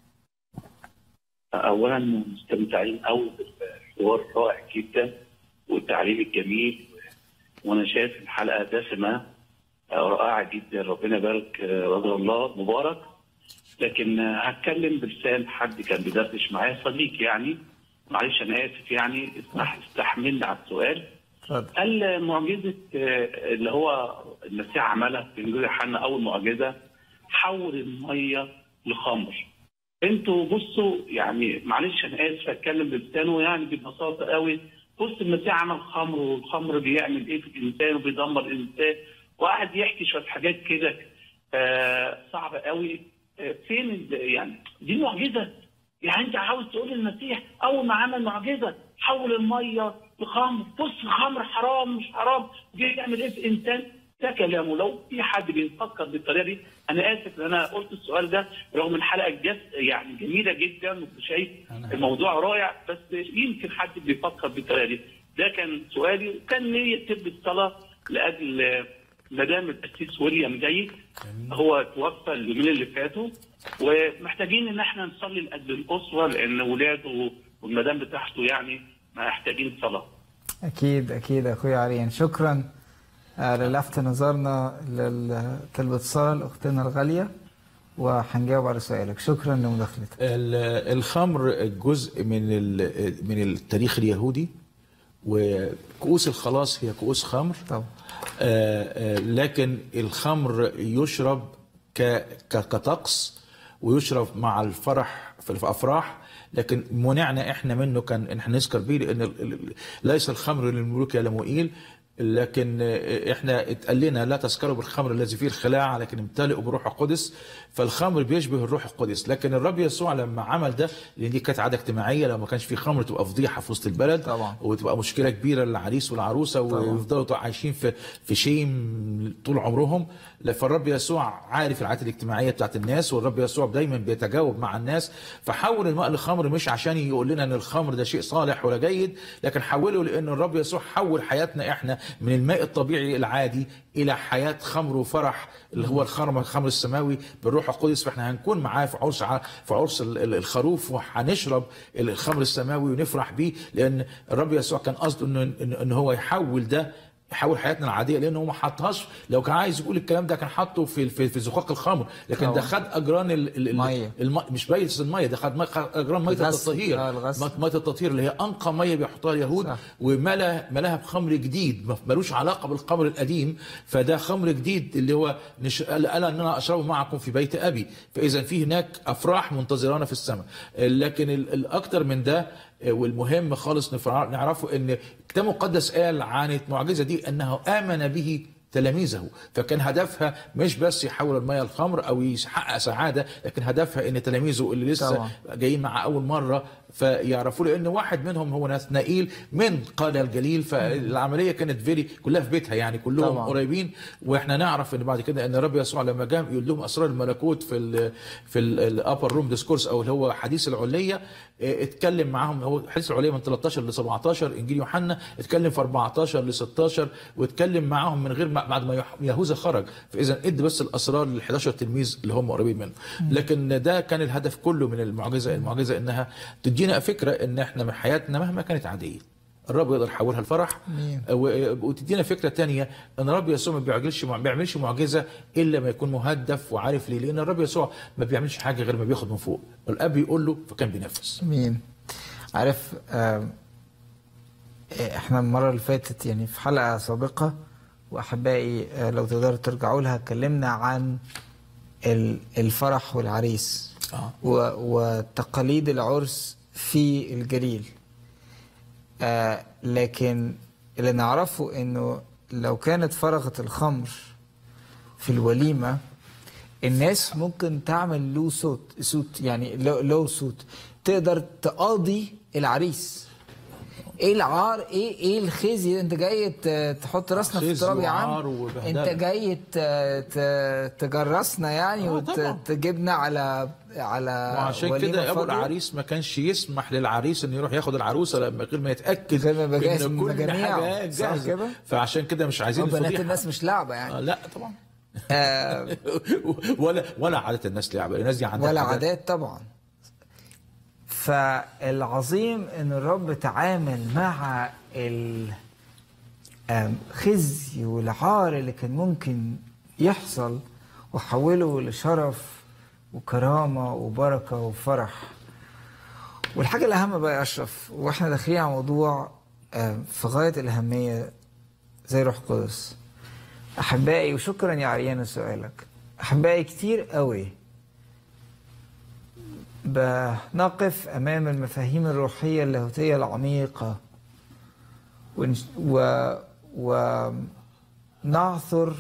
اولا مستمتعين قوي بالحوار رائع جدا والتعليم الجميل وانا شايف الحلقه دسمه رائعه جدا ربنا يبارك رضي الله مبارك لكن هتكلم بلسان حد كان بيدردش معايا صديق يعني معلش انا اسف يعني اسمح استحملني على السؤال اتفضل قال معجزه آه، اللي هو المسيح عملها في انجيل يوحنا اول معجزه حول الميه لخمر انتوا بصوا يعني معلش انا اسف اتكلم بلسانه يعني ببساطه قوي بص المسيح عمل خمر والخمر بيعمل ايه في الانسان وبيدمر الانسان وقعد يحكي شويه حاجات كده آه صعبه قوي آه فين ال- يعني دي معجزه يعني انت عاوز تقول المسيح اول ما عمل معجزه حول الميه لخمر بص الخمر حرام مش حرام جه يعمل ايه في انسان ده كلامه لو في حد بيفكر بالطريقه دي انا اسف ان انا قلت السؤال ده رغم الحلقه جت يعني جميله جدا وشايف الموضوع رائع بس يمكن حد بيفكر بالطريقه دي ده كان سؤالي وكان ليا تب الصلاه لاجل مدام القسيس ويليام جيد هو توفى اليومين اللي فاتوا ومحتاجين ان احنا نصلي لاجل الاسره لان ولاده والمدام بتاعته يعني محتاجين صلاه اكيد اكيد اخويا عريان شكرا آه، للفت نظرنا للاتصال اختنا الغاليه وهنجاوب على سؤالك شكرا لمداخلتك ال- الخمر جزء من ال- من التاريخ اليهودي وكؤوس الخلاص هي كؤوس خمر طبعا آه، آه، لكن الخمر يشرب ك- ك- كطقس ويشرب مع الفرح في الافراح لكن منعنا احنا منه كان احنا نذكر به لان ال- ال- ليس الخمر للملوك يا لموئيل لكن آه، احنا اتقال لنا لا تسكروا بالخمر الذي فيه الخلاع لكن امتلئوا بروح القدس فالخمر بيشبه الروح القدس لكن الرب يسوع لما عمل ده لان دي كانت عاده اجتماعيه لو ما كانش في خمر تبقى فضيحه في وسط البلد طبعا. وتبقى مشكله كبيره للعريس والعروسه ويفضلوا عايشين في في شيم طول عمرهم لا، فالرب يسوع عارف العادات الاجتماعيه بتاعت الناس والرب يسوع دايما بيتجاوب مع الناس فحول الماء لخمر مش عشان يقول لنا ان الخمر ده شيء صالح ولا جيد لكن حوله لان الرب يسوع حول حياتنا احنا من الماء الطبيعي العادي الى حياه خمر وفرح اللي هو الخمر الخمر السماوي بالروح القدس فاحنا هنكون معاه في عرس ع- في عرس ال- ال- الخروف وهنشرب الخمر السماوي ونفرح بيه لان الرب يسوع كان قصده انه إن- ان هو يحول ده يحول حياتنا العاديه لانه ما حطهاش لو كان عايز يقول الكلام ده كان حاطه في في, في زقاق الخمر لكن ده طبعا. خد اجران ال- ال- ال- مية. الم... مش بس الميه ده خد مي- خد اجران ميه الغسل. التطهير آه، الغسل. ميه مية التطهير اللي هي انقى ميه بيحطها اليهود صح. وملا ملاها بخمر جديد ما- ملوش علاقه بالخمر القديم فده خمر جديد اللي هو نش... قال قال ان انا اشربه معكم في بيت ابي فاذا في هناك افراح منتظرانا في السماء لكن ال- الاكتر من ده والمهم خالص نفرع- نعرفه ان الكتاب المقدس قال عن المعجزه دي انه امن به تلاميذه فكان هدفها مش بس يحول الميه لخمر او يحقق سعاده لكن هدفها ان تلاميذه اللي لسه طبعا. جايين مع اول مره فيعرفوا لان واحد منهم هو ناثنائيل من قادة الجليل فالعمليه كانت فيري كلها في بيتها يعني كلهم طبعا. قريبين واحنا نعرف ان بعد كده ان الرب يسوع لما جاء يقول لهم اسرار الملكوت في ال في الابر روم ديسكورس او اللي هو حديث العليه اه، اتكلم معاهم هو حديث العليه من 13 ل 17 انجيل يوحنا اتكلم في 14 ل 16 واتكلم معاهم من غير ما بعد ما يح- يهوذا خرج فاذا ادي بس الاسرار لل 11 تلميذ اللي هم قريبين منه لكن ده كان الهدف كله من المعجزه المعجزه انها تدينا فكره ان احنا من حياتنا مهما كانت عاديه الرب يقدر يحولها لفرح آمين. و- وتدينا فكره تانية ان الرب يسوع ما بيعجلش ما بيعملش معجزه الا ما يكون مهدف وعارف ليه لان الرب يسوع ما بيعملش حاجه غير ما بياخد من فوق الاب يقول له فكان بينفذ مين عارف آم، إيه، احنا المره اللي فاتت يعني في حلقه سابقه واحبائي آه، لو تقدروا ترجعوا لها اتكلمنا عن ال- الفرح والعريس آه. و- وتقاليد العرس في الجليل آه لكن اللي نعرفه انه لو كانت فرغت الخمر في الوليمه الناس ممكن تعمل له صوت صوت يعني لو, لو صوت تقدر تقاضي العريس ايه العار ايه ايه الخزي انت جاي ت- تحط راسنا في خزي التراب يا وعار عم وبهدلة. انت جاي ت- ت- تجرسنا يعني آه، طبعا. وتجيبنا على على وعشان وليمة كده ابو فاضية. العريس ما كانش يسمح للعريس انه يروح ياخد العروسه لما غير ما يتاكد غير ما يبقى جاهز ان من كل مجاميع. حاجه صح جاهزه كده؟ فعشان كده مش عايزين آه، بنات الفضيحة. الناس مش لعبه آه يعني لا طبعا آه ولا ولا عاده الناس لعبه الناس دي عندها ولا حاجات- عادات طبعا فالعظيم ان الرب تعامل مع الخزي والعار اللي كان ممكن يحصل وحوله لشرف وكرامة وبركة وفرح والحاجة الأهم بقى يا أشرف وإحنا داخلين على موضوع آم، في غاية الأهمية زي روح قدس أحبائي وشكرا يا عريان لسؤالك أحبائي كتير قوي بنقف أمام المفاهيم الروحية اللاهوتية العميقة ونش- و ونعثر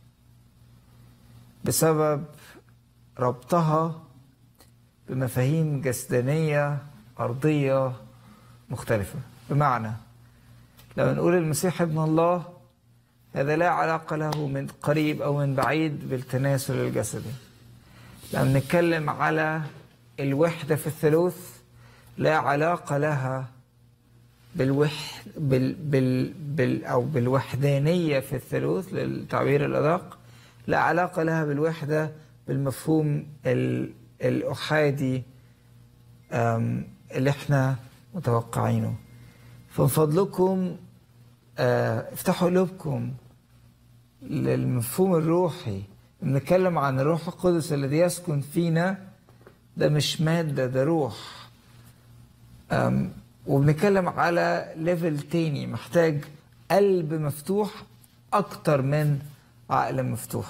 بسبب ربطها بمفاهيم جسدانية أرضية مختلفة بمعنى لما نقول المسيح ابن الله هذا لا علاقة له من قريب أو من بعيد بالتناسل الجسدي لما نتكلم على الوحدة في الثالوث لا علاقة لها بالوح بال بال بال أو بالوحدانية في الثالوث للتعبير الأدق لا علاقة لها بالوحدة بالمفهوم ال الأحادي أم، اللي احنا متوقعينه فمن فضلكم آه، افتحوا قلوبكم للمفهوم الروحي بنتكلم عن الروح القدس الذي يسكن فينا ده مش مادة ده روح أم، وبنتكلم على ليفل تاني محتاج قلب مفتوح أكتر من عقل مفتوح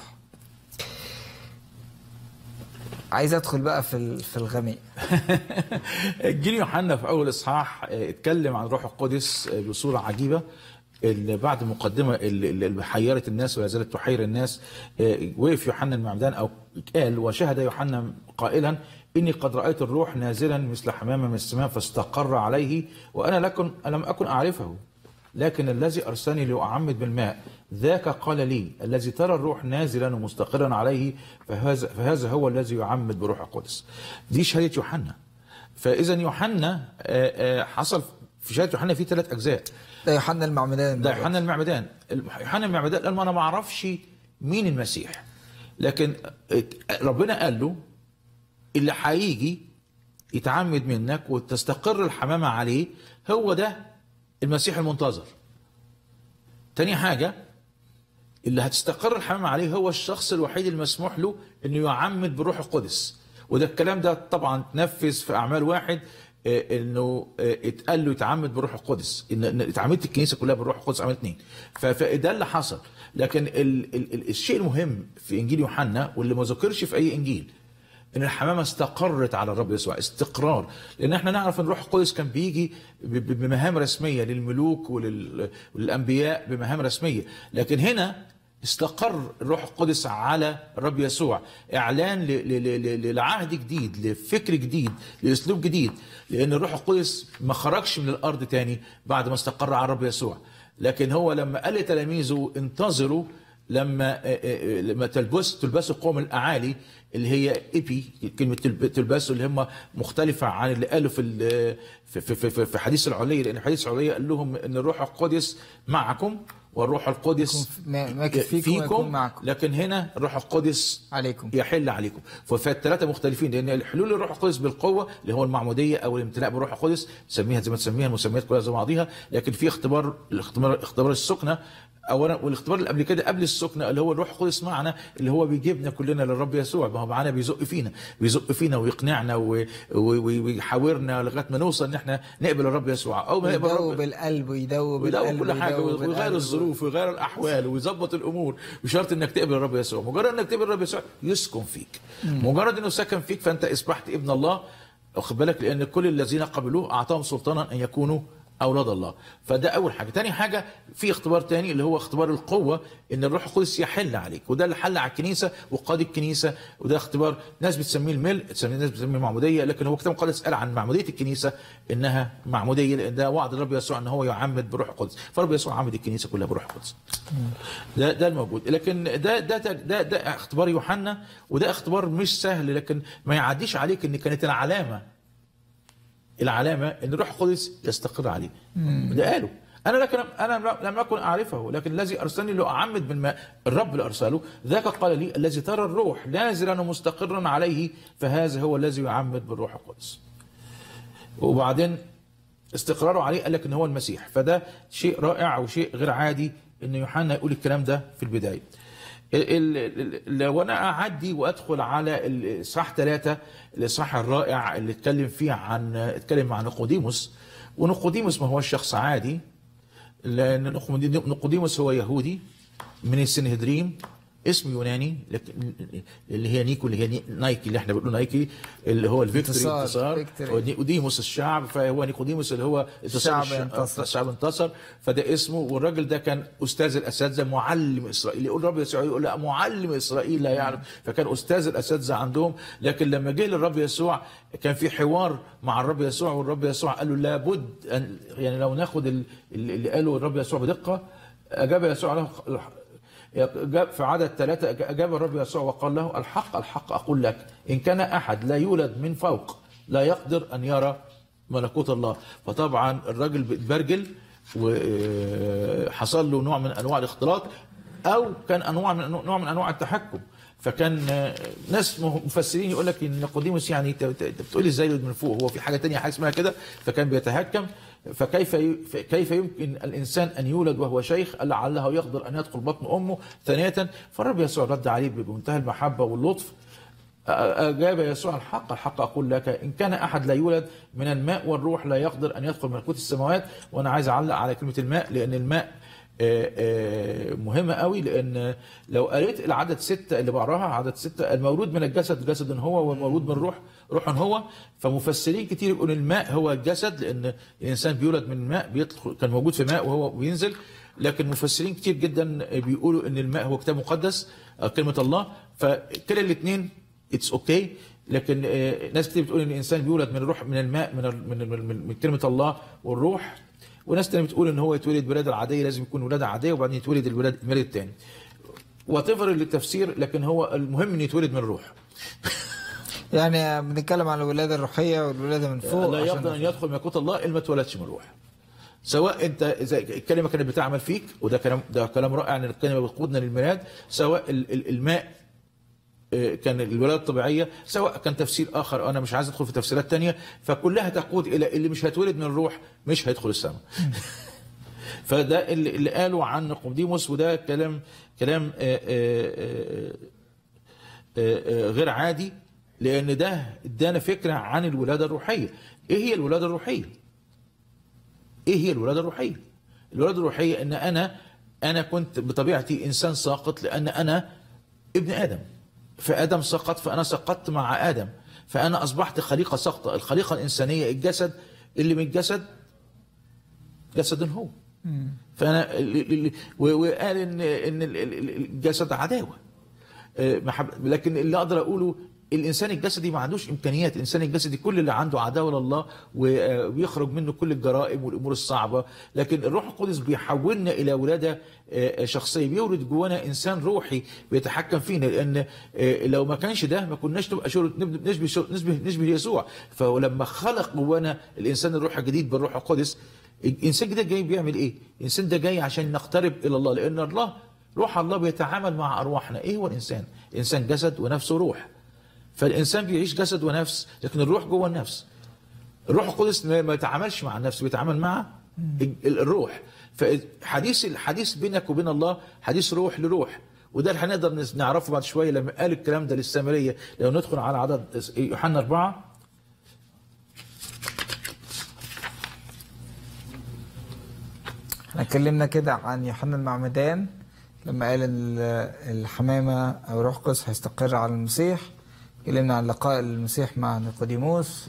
عايز أدخل بقى في ال- في الغميق الجيل يوحنا في اول اصحاح آه، اتكلم عن روح القدس آه، بصوره عجيبه اللي بعد المقدمه اللي اللي حيرت الناس ولا زالت تحير الناس آه، وقف يوحنا المعمدان او قال وشهد يوحنا قائلا اني قد رايت الروح نازلا مثل حمامه من السماء فاستقر عليه وانا لكن لم اكن اعرفه لكن الذي ارسلني لاعمد بالماء ذاك قال لي الذي ترى الروح نازلا ومستقرا عليه فهذا فهذا هو الذي يعمد بروح القدس دي شهاده يوحنا فاذا يوحنا آه، آه، حصل في شهاده يوحنا في ثلاث اجزاء ده يوحنا المعمدان ده يوحنا المعمدان يوحنا المعمدان قال ما انا ما اعرفش مين المسيح لكن ربنا قال له اللي هيجي يتعمد منك وتستقر الحمامه عليه هو ده المسيح المنتظر تاني حاجه اللي هتستقر الحمامه عليه هو الشخص الوحيد المسموح له انه يعمد بالروح القدس وده الكلام ده طبعا تنفذ في اعمال واحد آه، انه آه، اتقال له يتعمد بالروح القدس ان إن اتعمدت الكنيسه كلها بالروح القدس عملت اثنين ف- فده اللي حصل لكن ال ال ال الشيء المهم في انجيل يوحنا واللي ما ذكرش في اي انجيل ان الحمامه استقرت على الرب يسوع استقرار لان احنا نعرف ان الروح القدس كان بيجي ب- ب- بمهام رسميه للملوك ولل- وللانبياء بمهام رسميه لكن هنا استقر الروح القدس على الرب يسوع اعلان ل- ل- ل- ل- لعهد جديد لفكر جديد لاسلوب جديد لان الروح القدس ما خرجش من الارض تاني بعد ما استقر على الرب يسوع لكن هو لما قال لتلاميذه انتظروا لما آه، آه، لما تلبس تلبسوا قوم الاعالي اللي هي ايبي كلمه تلب- تلبسوا اللي هم مختلفه عن اللي قالوا في ال- في في, في, في حديث العليه لان حديث العليه قال لهم ان الروح القدس معكم والروح القدس يكون ما- ماكث فيكم ويكون معكم. لكن هنا الروح القدس عليكم. يحل عليكم فالثلاثه مختلفين لان حلول الروح القدس بالقوه اللي هو المعموديه او الامتلاء بالروح القدس تسميها زي ما تسميها المسميات كلها زي بعضيها لكن في اختبار الاختبار اختبار السكنه اولا والاختبار اللي قبل كده قبل السكنه اللي هو الروح القدس معنا اللي هو بيجيبنا كلنا للرب يسوع ما هو معانا بيزق فينا بيزق فينا ويقنعنا و- و- و- ويحاورنا لغايه ما نوصل ان احنا نقبل الرب يسوع او ما نقبل يدوب الرب القلب ويدوب ويدور القلب كل حاجه ويدوب ويغير القلب. الظروف ويغير الاحوال ويظبط الامور بشرط انك تقبل الرب يسوع مجرد انك تقبل الرب يسوع يسكن فيك مجرد انه سكن فيك فانت اصبحت ابن الله واخد بالك لان كل الذين قبلوه اعطاهم سلطانا ان يكونوا اولاد الله فده اول حاجه تاني حاجه في اختبار تاني اللي هو اختبار القوه ان الروح القدس يحل عليك وده اللي حل على الكنيسه وقاد الكنيسه وده اختبار ناس بتسميه الملء تسميه ناس بتسميه المعموديه لكن هو كتاب مقدس قال عن معموديه الكنيسه انها معموديه لان ده وعد الرب يسوع ان هو يعمد بروح القدس فالرب يسوع عمد الكنيسه كلها بروح القدس ده ده الموجود لكن ده ده ده, ده اختبار يوحنا وده اختبار مش سهل لكن ما يعديش عليك ان كانت العلامه العلامه ان الروح القدس يستقر عليه ده قالوا انا لكن انا لم اكن اعرفه لكن الذي ارسلني لاعمد بالماء الرب اللي ارسله ذاك قال لي الذي ترى الروح نازلا ومستقرا عليه فهذا هو الذي يعمد بالروح القدس وبعدين استقراره عليه قال لك ان هو المسيح فده شيء رائع وشيء غير عادي ان يوحنا يقول الكلام ده في البدايه ال- ال- ال- لو انا اعدي وادخل على الاصحاح ثلاثة الاصحاح الرائع اللي اتكلم فيه عن اتكلم عن نقوديموس ونقوديموس ما هو شخص عادي لان نقوديموس هو يهودي من السنهدريم اسم يوناني لكن اللي هي نيكو اللي هي ني- نايكي اللي احنا بنقول نايكي اللي هو الفيكتوري انتصار، انتصار victory. ونيقوديموس الشعب فهو نيقوديموس اللي هو انتصار الشعب الش- انتصر. الشعب انتصر فده اسمه والراجل ده كان استاذ الاساتذه معلم اسرائيل يقول الرب يسوع يقول لا معلم اسرائيل لا يعرف فكان استاذ الاساتذه عندهم لكن لما جه للرب يسوع كان في حوار مع الرب يسوع والرب يسوع قال له لابد ان يعني لو ناخد ال- اللي قاله الرب يسوع بدقه اجاب يسوع له جاب في عدد ثلاثة أجاب الرب يسوع وقال له الحق الحق أقول لك إن كان أحد لا يولد من فوق لا يقدر أن يرى ملكوت الله فطبعا الراجل بيتبرجل وحصل له نوع من أنواع الاختلاط أو كان أنواع من نوع من أنواع التحكم فكان آه، ناس مفسرين يقول لك ان نيقوديموس يعني انت أنت بتقولي ازاي يولد من فوق هو في حاجه تانية حاجه اسمها كده فكان بيتهكم فكيف ي- كيف يمكن الانسان ان يولد وهو شيخ لعله يقدر ان يدخل بطن امه ثانيه فالرب يسوع رد عليه بمنتهى المحبه واللطف أجاب يسوع الحق الحق أقول لك إن كان أحد لا يولد من الماء والروح لا يقدر أن يدخل ملكوت السماوات وأنا عايز أعلق على كلمة الماء لأن الماء آه، آه، مهمة قوي لأن لو قريت العدد ستة اللي بقراها عدد ستة المولود من الجسد جسد هو والمولود من الروح روح هو فمفسرين كتير يقولوا الماء هو الجسد لأن الإنسان بيولد من الماء بيدخل كان موجود في ماء وهو بينزل لكن مفسرين كتير جدا بيقولوا ان الماء هو كتاب مقدس آه، كلمه الله فكلا الاثنين اتس اوكي لكن آه، ناس كتير بتقول ان الانسان بيولد من الروح من الماء من ال- من من, من, من كلمه الله والروح وناس تانية بتقول ان هو يتولد ولاده عاديه لازم يكون ولاده عاديه وبعدين يتولد الولاد الميلاد الثاني وات ايفر التفسير لكن هو المهم انه يتولد من الروح يعني بنتكلم عن الولاده الروحيه والولاده من فوق لا عشان يقدر ان يدخل ملكوت الله الا ما اتولدش من الروح سواء انت اذا الكلمه كانت بتعمل فيك وده كلام ده كلام رائع ان الكلمه بتقودنا للميلاد سواء ال- ال- الماء آه، كان الولاده الطبيعيه سواء كان تفسير اخر انا مش عايز ادخل في تفسيرات تانية فكلها تقود الى اللي مش هيتولد من الروح مش هيدخل السماء فده اللي, اللي قالوا عن نقوديموس وده كلام كلام آه، آه، آه، آه، غير عادي لان ده ادانا فكره عن الولاده الروحيه ايه هي الولاده الروحيه ايه هي الولاده الروحيه الولاده الروحيه ان انا انا كنت بطبيعتي انسان ساقط لان انا ابن ادم فادم سقط فانا سقطت مع ادم فانا اصبحت خليقه ساقطه الخليقه الانسانيه الجسد اللي من الجسد جسد هو فانا ال- ال- و- وقال ان ان ال- ال- الجسد عداوه آه، محب- لكن اللي اقدر اقوله الانسان الجسدي ما عندوش امكانيات الانسان الجسدي كل اللي عنده عداوه لله و- آه، ويخرج منه كل الجرائم والامور الصعبه لكن الروح القدس بيحولنا الى ولاده آه، شخصيه بيولد جوانا انسان روحي بيتحكم فينا لان آه، لو ما كانش ده ما كناش نبقى شغل نب- نشبه شغل- نشبه نشبه يسوع فلما خلق جوانا الانسان الروح الجديد بالروح القدس الانسان ده جاي بيعمل ايه؟ الانسان ده جاي عشان نقترب الى الله لان الله روح الله بيتعامل مع ارواحنا ايه هو الانسان؟ الانسان جسد ونفس وروح فالانسان بيعيش جسد ونفس لكن الروح جوه النفس الروح القدس ما ما يتعاملش مع النفس بيتعامل مع ال- ال- الروح فحديث الحديث بينك وبين الله حديث روح لروح وده اللي هنقدر نس- نعرفه بعد شويه لما قال الكلام ده للسامريه لو ندخل على عدد يوحنا اربعه احنا اتكلمنا كده عن يوحنا المعمدان لما قال ان ال- الحمامة او روح القدس هيستقر على المسيح اتكلمنا عن لقاء المسيح مع نيقوديموس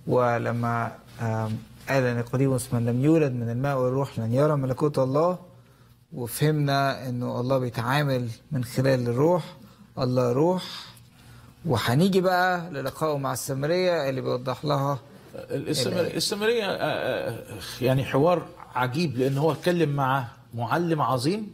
ولما آم، قال نيقوديموس من لم يولد من الماء والروح لن يرى ملكوت الله وفهمنا انه الله بيتعامل من خلال الروح الله روح وهنيجي بقى للقائه مع السامرية اللي بيوضح لها السامريه السامريه آه، آه، يعني حوار عجيب لان هو اتكلم مع معلم عظيم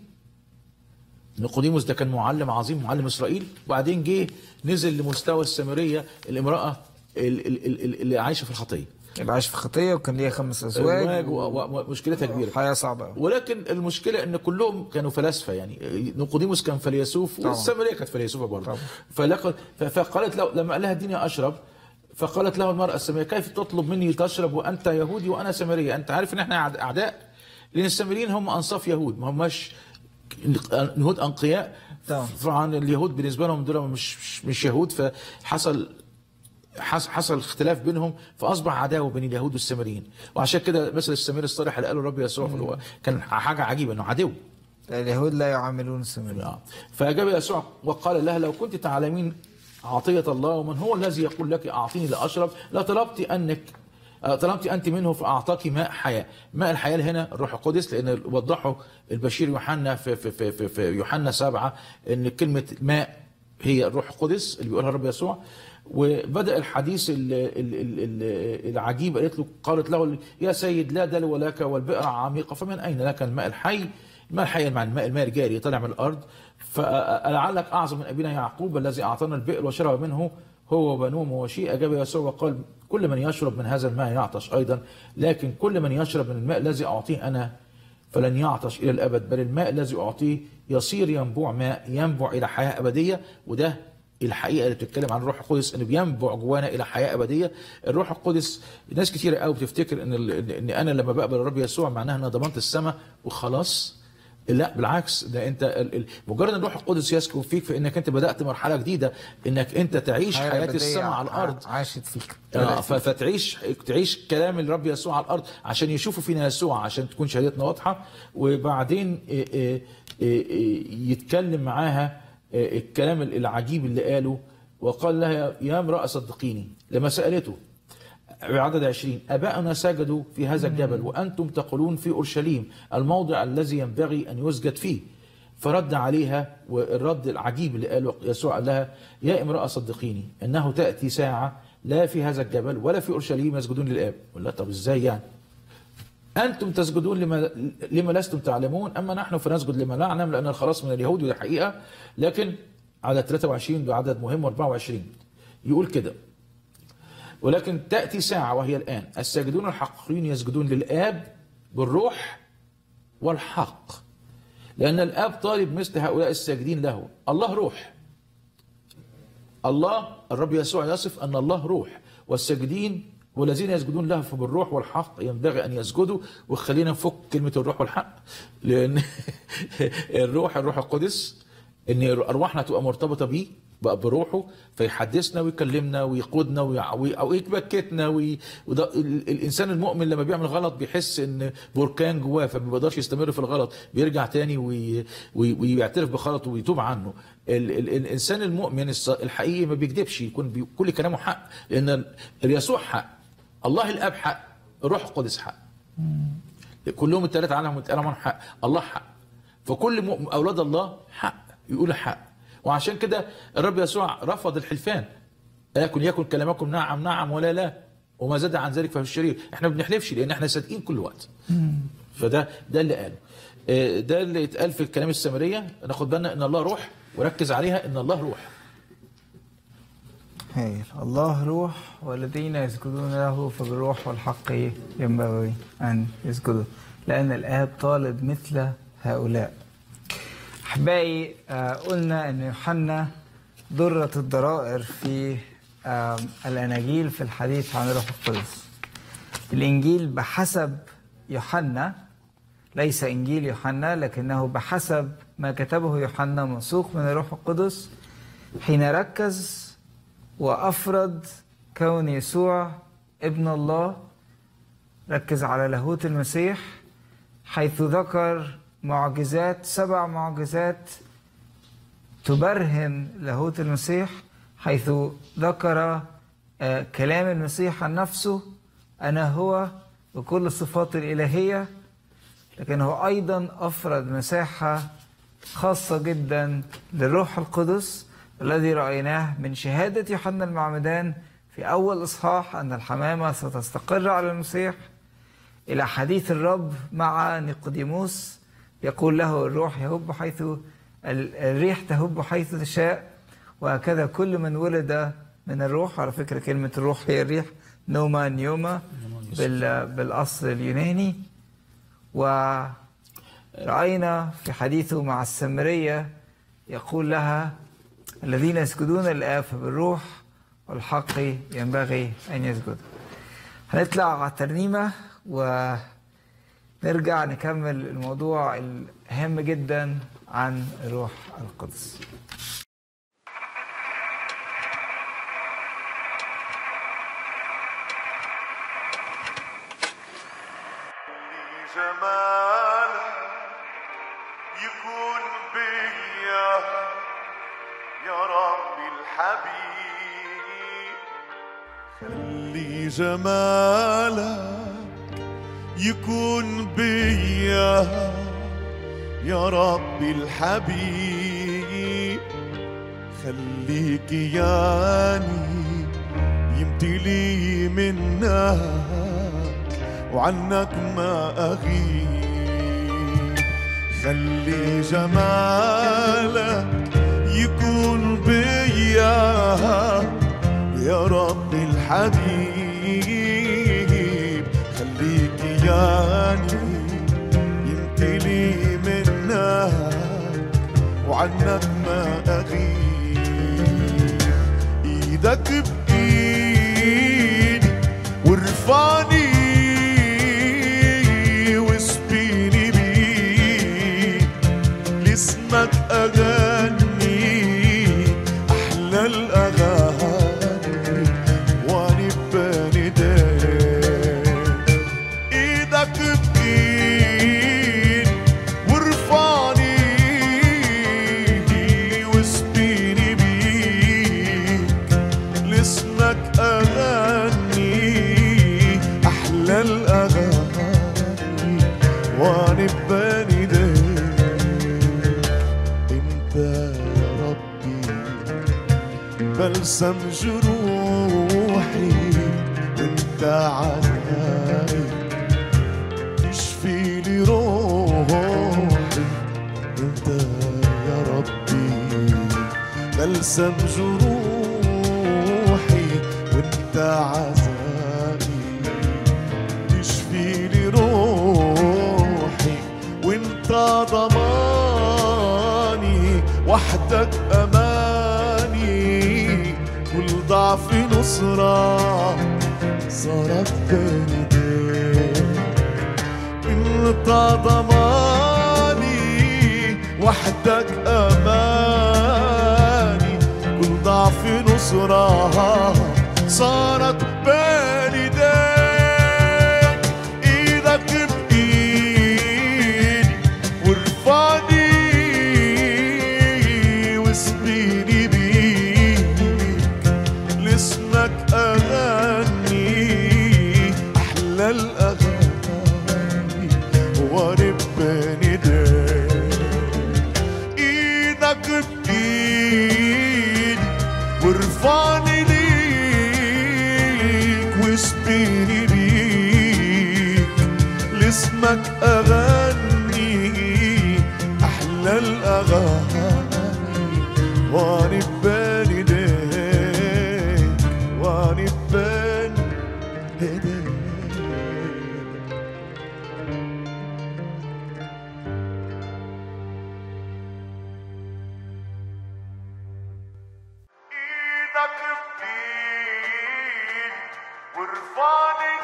نيقوديموس ده كان معلم عظيم معلم اسرائيل وبعدين جه نزل لمستوى السامريه الامراه ال- ال- ال- اللي عايشه في الخطيه اللي عايش في خطية وكان ليها خمس أزواج أزواج و- و- ومشكلتها كبيره حياة صعبة أوي. ولكن المشكله ان كلهم كانوا فلاسفه يعني نيقوديموس كان فيلسوف طبعا. والسامريه كانت فيلسوفه برضه طبعا. فلقد ف- فقالت له لما قال لها اديني اشرب فقالت له المراه السامريه كيف تطلب مني تشرب وانت يهودي وانا سامريه انت عارف ان احنا أعد- اعداء لان السامريين هم انصاف يهود ما هماش يهود انقياء طبعا. طبعا اليهود بالنسبه لهم دول مش مش, مش يهود فحصل حص- حصل اختلاف بينهم فاصبح عداوه بين اليهود والسامريين وعشان كده مثل السمير الصالح اللي قاله الرب يسوع في الوقت كان حاجه عجيبه انه عدو اليهود لا يعاملون السامريين آه. فاجاب يسوع وقال لها لو كنت تعلمين عطيه الله ومن هو الذي يقول لك اعطيني لاشرب لطلبت انك آه، طلبت انت منه فاعطاك ماء حياه، ماء الحياه هنا الروح القدس لان وضحوا البشير يوحنا في في في في, في يوحنا سبعه ان كلمه ماء هي الروح القدس اللي بيقولها الرب يسوع وبدا الحديث ال- ال- ال- ال- العجيب قالت له قالت له يا سيد لا دلو لك والبئر عميقه فمن اين لك الماء الحي؟ الماء الحي مع الماء الماء الجاري طالع من الارض فلعلك اعظم من ابينا يعقوب الذي اعطانا البئر وشرب منه هو وبنوه وشيء اجاب يسوع وقال كل من يشرب من هذا الماء يعطش ايضا لكن كل من يشرب من الماء الذي اعطيه انا فلن يعطش الى الابد بل الماء الذي اعطيه يصير ينبوع ماء ينبع الى حياه ابديه وده الحقيقه اللي بتتكلم عن الروح القدس انه بينبع جوانا الى حياه ابديه الروح القدس ناس كتير قوي بتفتكر ان ال- ان انا لما بقبل الرب يسوع معناها ان انا ضمنت السماء وخلاص لا بالعكس ده انت ال- ال- مجرد ان الروح القدس يسكن فيك فانك انت بدات مرحله جديده انك انت تعيش حياة حياه أبدية السماء على ع- الارض عاشت فيك آه، ف- فتعيش تعيش كلام الرب يسوع على الارض عشان يشوفوا فينا يسوع عشان تكون شهادتنا واضحه وبعدين آه، آه، آه، آه، يتكلم معاها آه، الكلام العجيب اللي قاله وقال لها يا امراه صدقيني لما سالته بعدد عشرين أباؤنا سجدوا في هذا الجبل وأنتم تقولون في أورشليم الموضع الذي ينبغي أن يسجد فيه فرد عليها والرد العجيب اللي قاله يسوع قال لها يا امرأة صدقيني أنه تأتي ساعة لا في هذا الجبل ولا في أورشليم يسجدون للآب قال لها طب إزاي يعني أنتم تسجدون لما, لما لستم تعلمون أما نحن فنسجد لما نعلم لأن الخلاص من اليهود ودي حقيقة لكن عدد 23 ده عدد مهم 24 يقول كده ولكن تأتي ساعة وهي الآن الساجدون الحقيقيون يسجدون للآب بالروح والحق لأن الآب طالب مثل هؤلاء الساجدين له الله روح الله الرب يسوع يصف أن الله روح والساجدين والذين يسجدون له فبالروح والحق ينبغي أن يسجدوا وخلينا نفك كلمة الروح والحق لأن الروح الروح القدس ان ارواحنا تبقى مرتبطه بيه بقى بروحه فيحدثنا ويكلمنا ويقودنا ويع- وي- او يتبكتنا وي... وده ال- الانسان المؤمن لما بيعمل غلط بيحس ان بركان جواه فما بيقدرش يستمر في الغلط بيرجع تاني وي... وي... ويعترف بغلطه ويتوب عنه ال... ال... الانسان المؤمن الص- الحقيقي ما بيكذبش يكون بي... كل كلامه حق لان اليسوع حق الله الاب حق الروح القدس حق كلهم الثلاثه عنهم اتقالوا عن حق الله حق فكل مؤمن اولاد الله حق يقول حق وعشان كده الرب يسوع رفض الحلفان يكن يكن كلامكم نعم نعم ولا لا وما زاد عن ذلك فهو الشرير احنا ما بنحلفش لان احنا صادقين كل وقت فده ده اللي قاله آه، ده اللي اتقال في الكلام السامريه ناخد بالنا ان الله روح وركز عليها ان الله روح هايل الله روح والذين يسجدون له فبالروح والحق ينبغي أن يسجدوا لأن الآب طالب مثل هؤلاء أحبائي آه، قلنا أن يوحنا درة الضرائر في آم، الأناجيل في الحديث عن الروح القدس الإنجيل بحسب يوحنا ليس إنجيل يوحنا لكنه بحسب ما كتبه يوحنا موثوق من الروح القدس حين ركز وأفرد كون يسوع ابن الله ركز على لاهوت المسيح حيث ذكر معجزات سبع معجزات تبرهن لاهوت المسيح حيث ذكر آه، كلام المسيح عن نفسه أنا هو بكل الصفات الإلهية لكنه أيضا أفرد مساحة خاصة جدا للروح القدس الذي رأيناه من شهادة يوحنا المعمدان في أول إصحاح أن الحمامة ستستقر على المسيح إلى حديث الرب مع نيقوديموس يقول له الروح يهب حيث ال- الريح تهب حيث تشاء وهكذا كل من ولد من الروح على فكرة كلمة الروح هي الريح نوما نيوما بال- بالأصل اليوناني ورأينا في حديثه مع السامرية يقول لها الذين يسجدون للآب بالروح والحق ينبغي أن يسجدوا هنطلع على الترنيمة ونرجع نكمل الموضوع الهام جدا عن الروح القدس لي جمالك يكون بيا يا ربي الحبيب خلي جمالك يكون بيا يا ربي الحبيب خليك ياني يمتلي منك وعنك ما أغيب خلي جمالك يكون بيا يا ربي الحبيب خليك ياني يمتلي منك وعنك ما أغيب ايدك بايدي وارفعني واسقيني بيك لاسمك اغني احلى الاغاني وانا بنداك ايدك بايدي وارفعني واسقيني بيك لاسمك اغني احلى الاغاني وانا بنداك انت يا ربي بلسم جروحي انت عزائي تشفي لي روحي انت يا ربي بلسم جروحي وانت عزائي تشفي لي روحي نصرة صارت بين ايديك انت ضماني وحدك اماني كل ضعف نصرة صارت بين ايديك ايدك بايدي وارفعني واسقيني بيك لاسمك اغني احلى الاغاني وانا بين ايديك ايدك بايدي وارفعني ليك واسقيني بيك لاسمك اغني احلى الاغاني وانا بين ايديك وانا بين ايديك ايدك بايدي وارفعني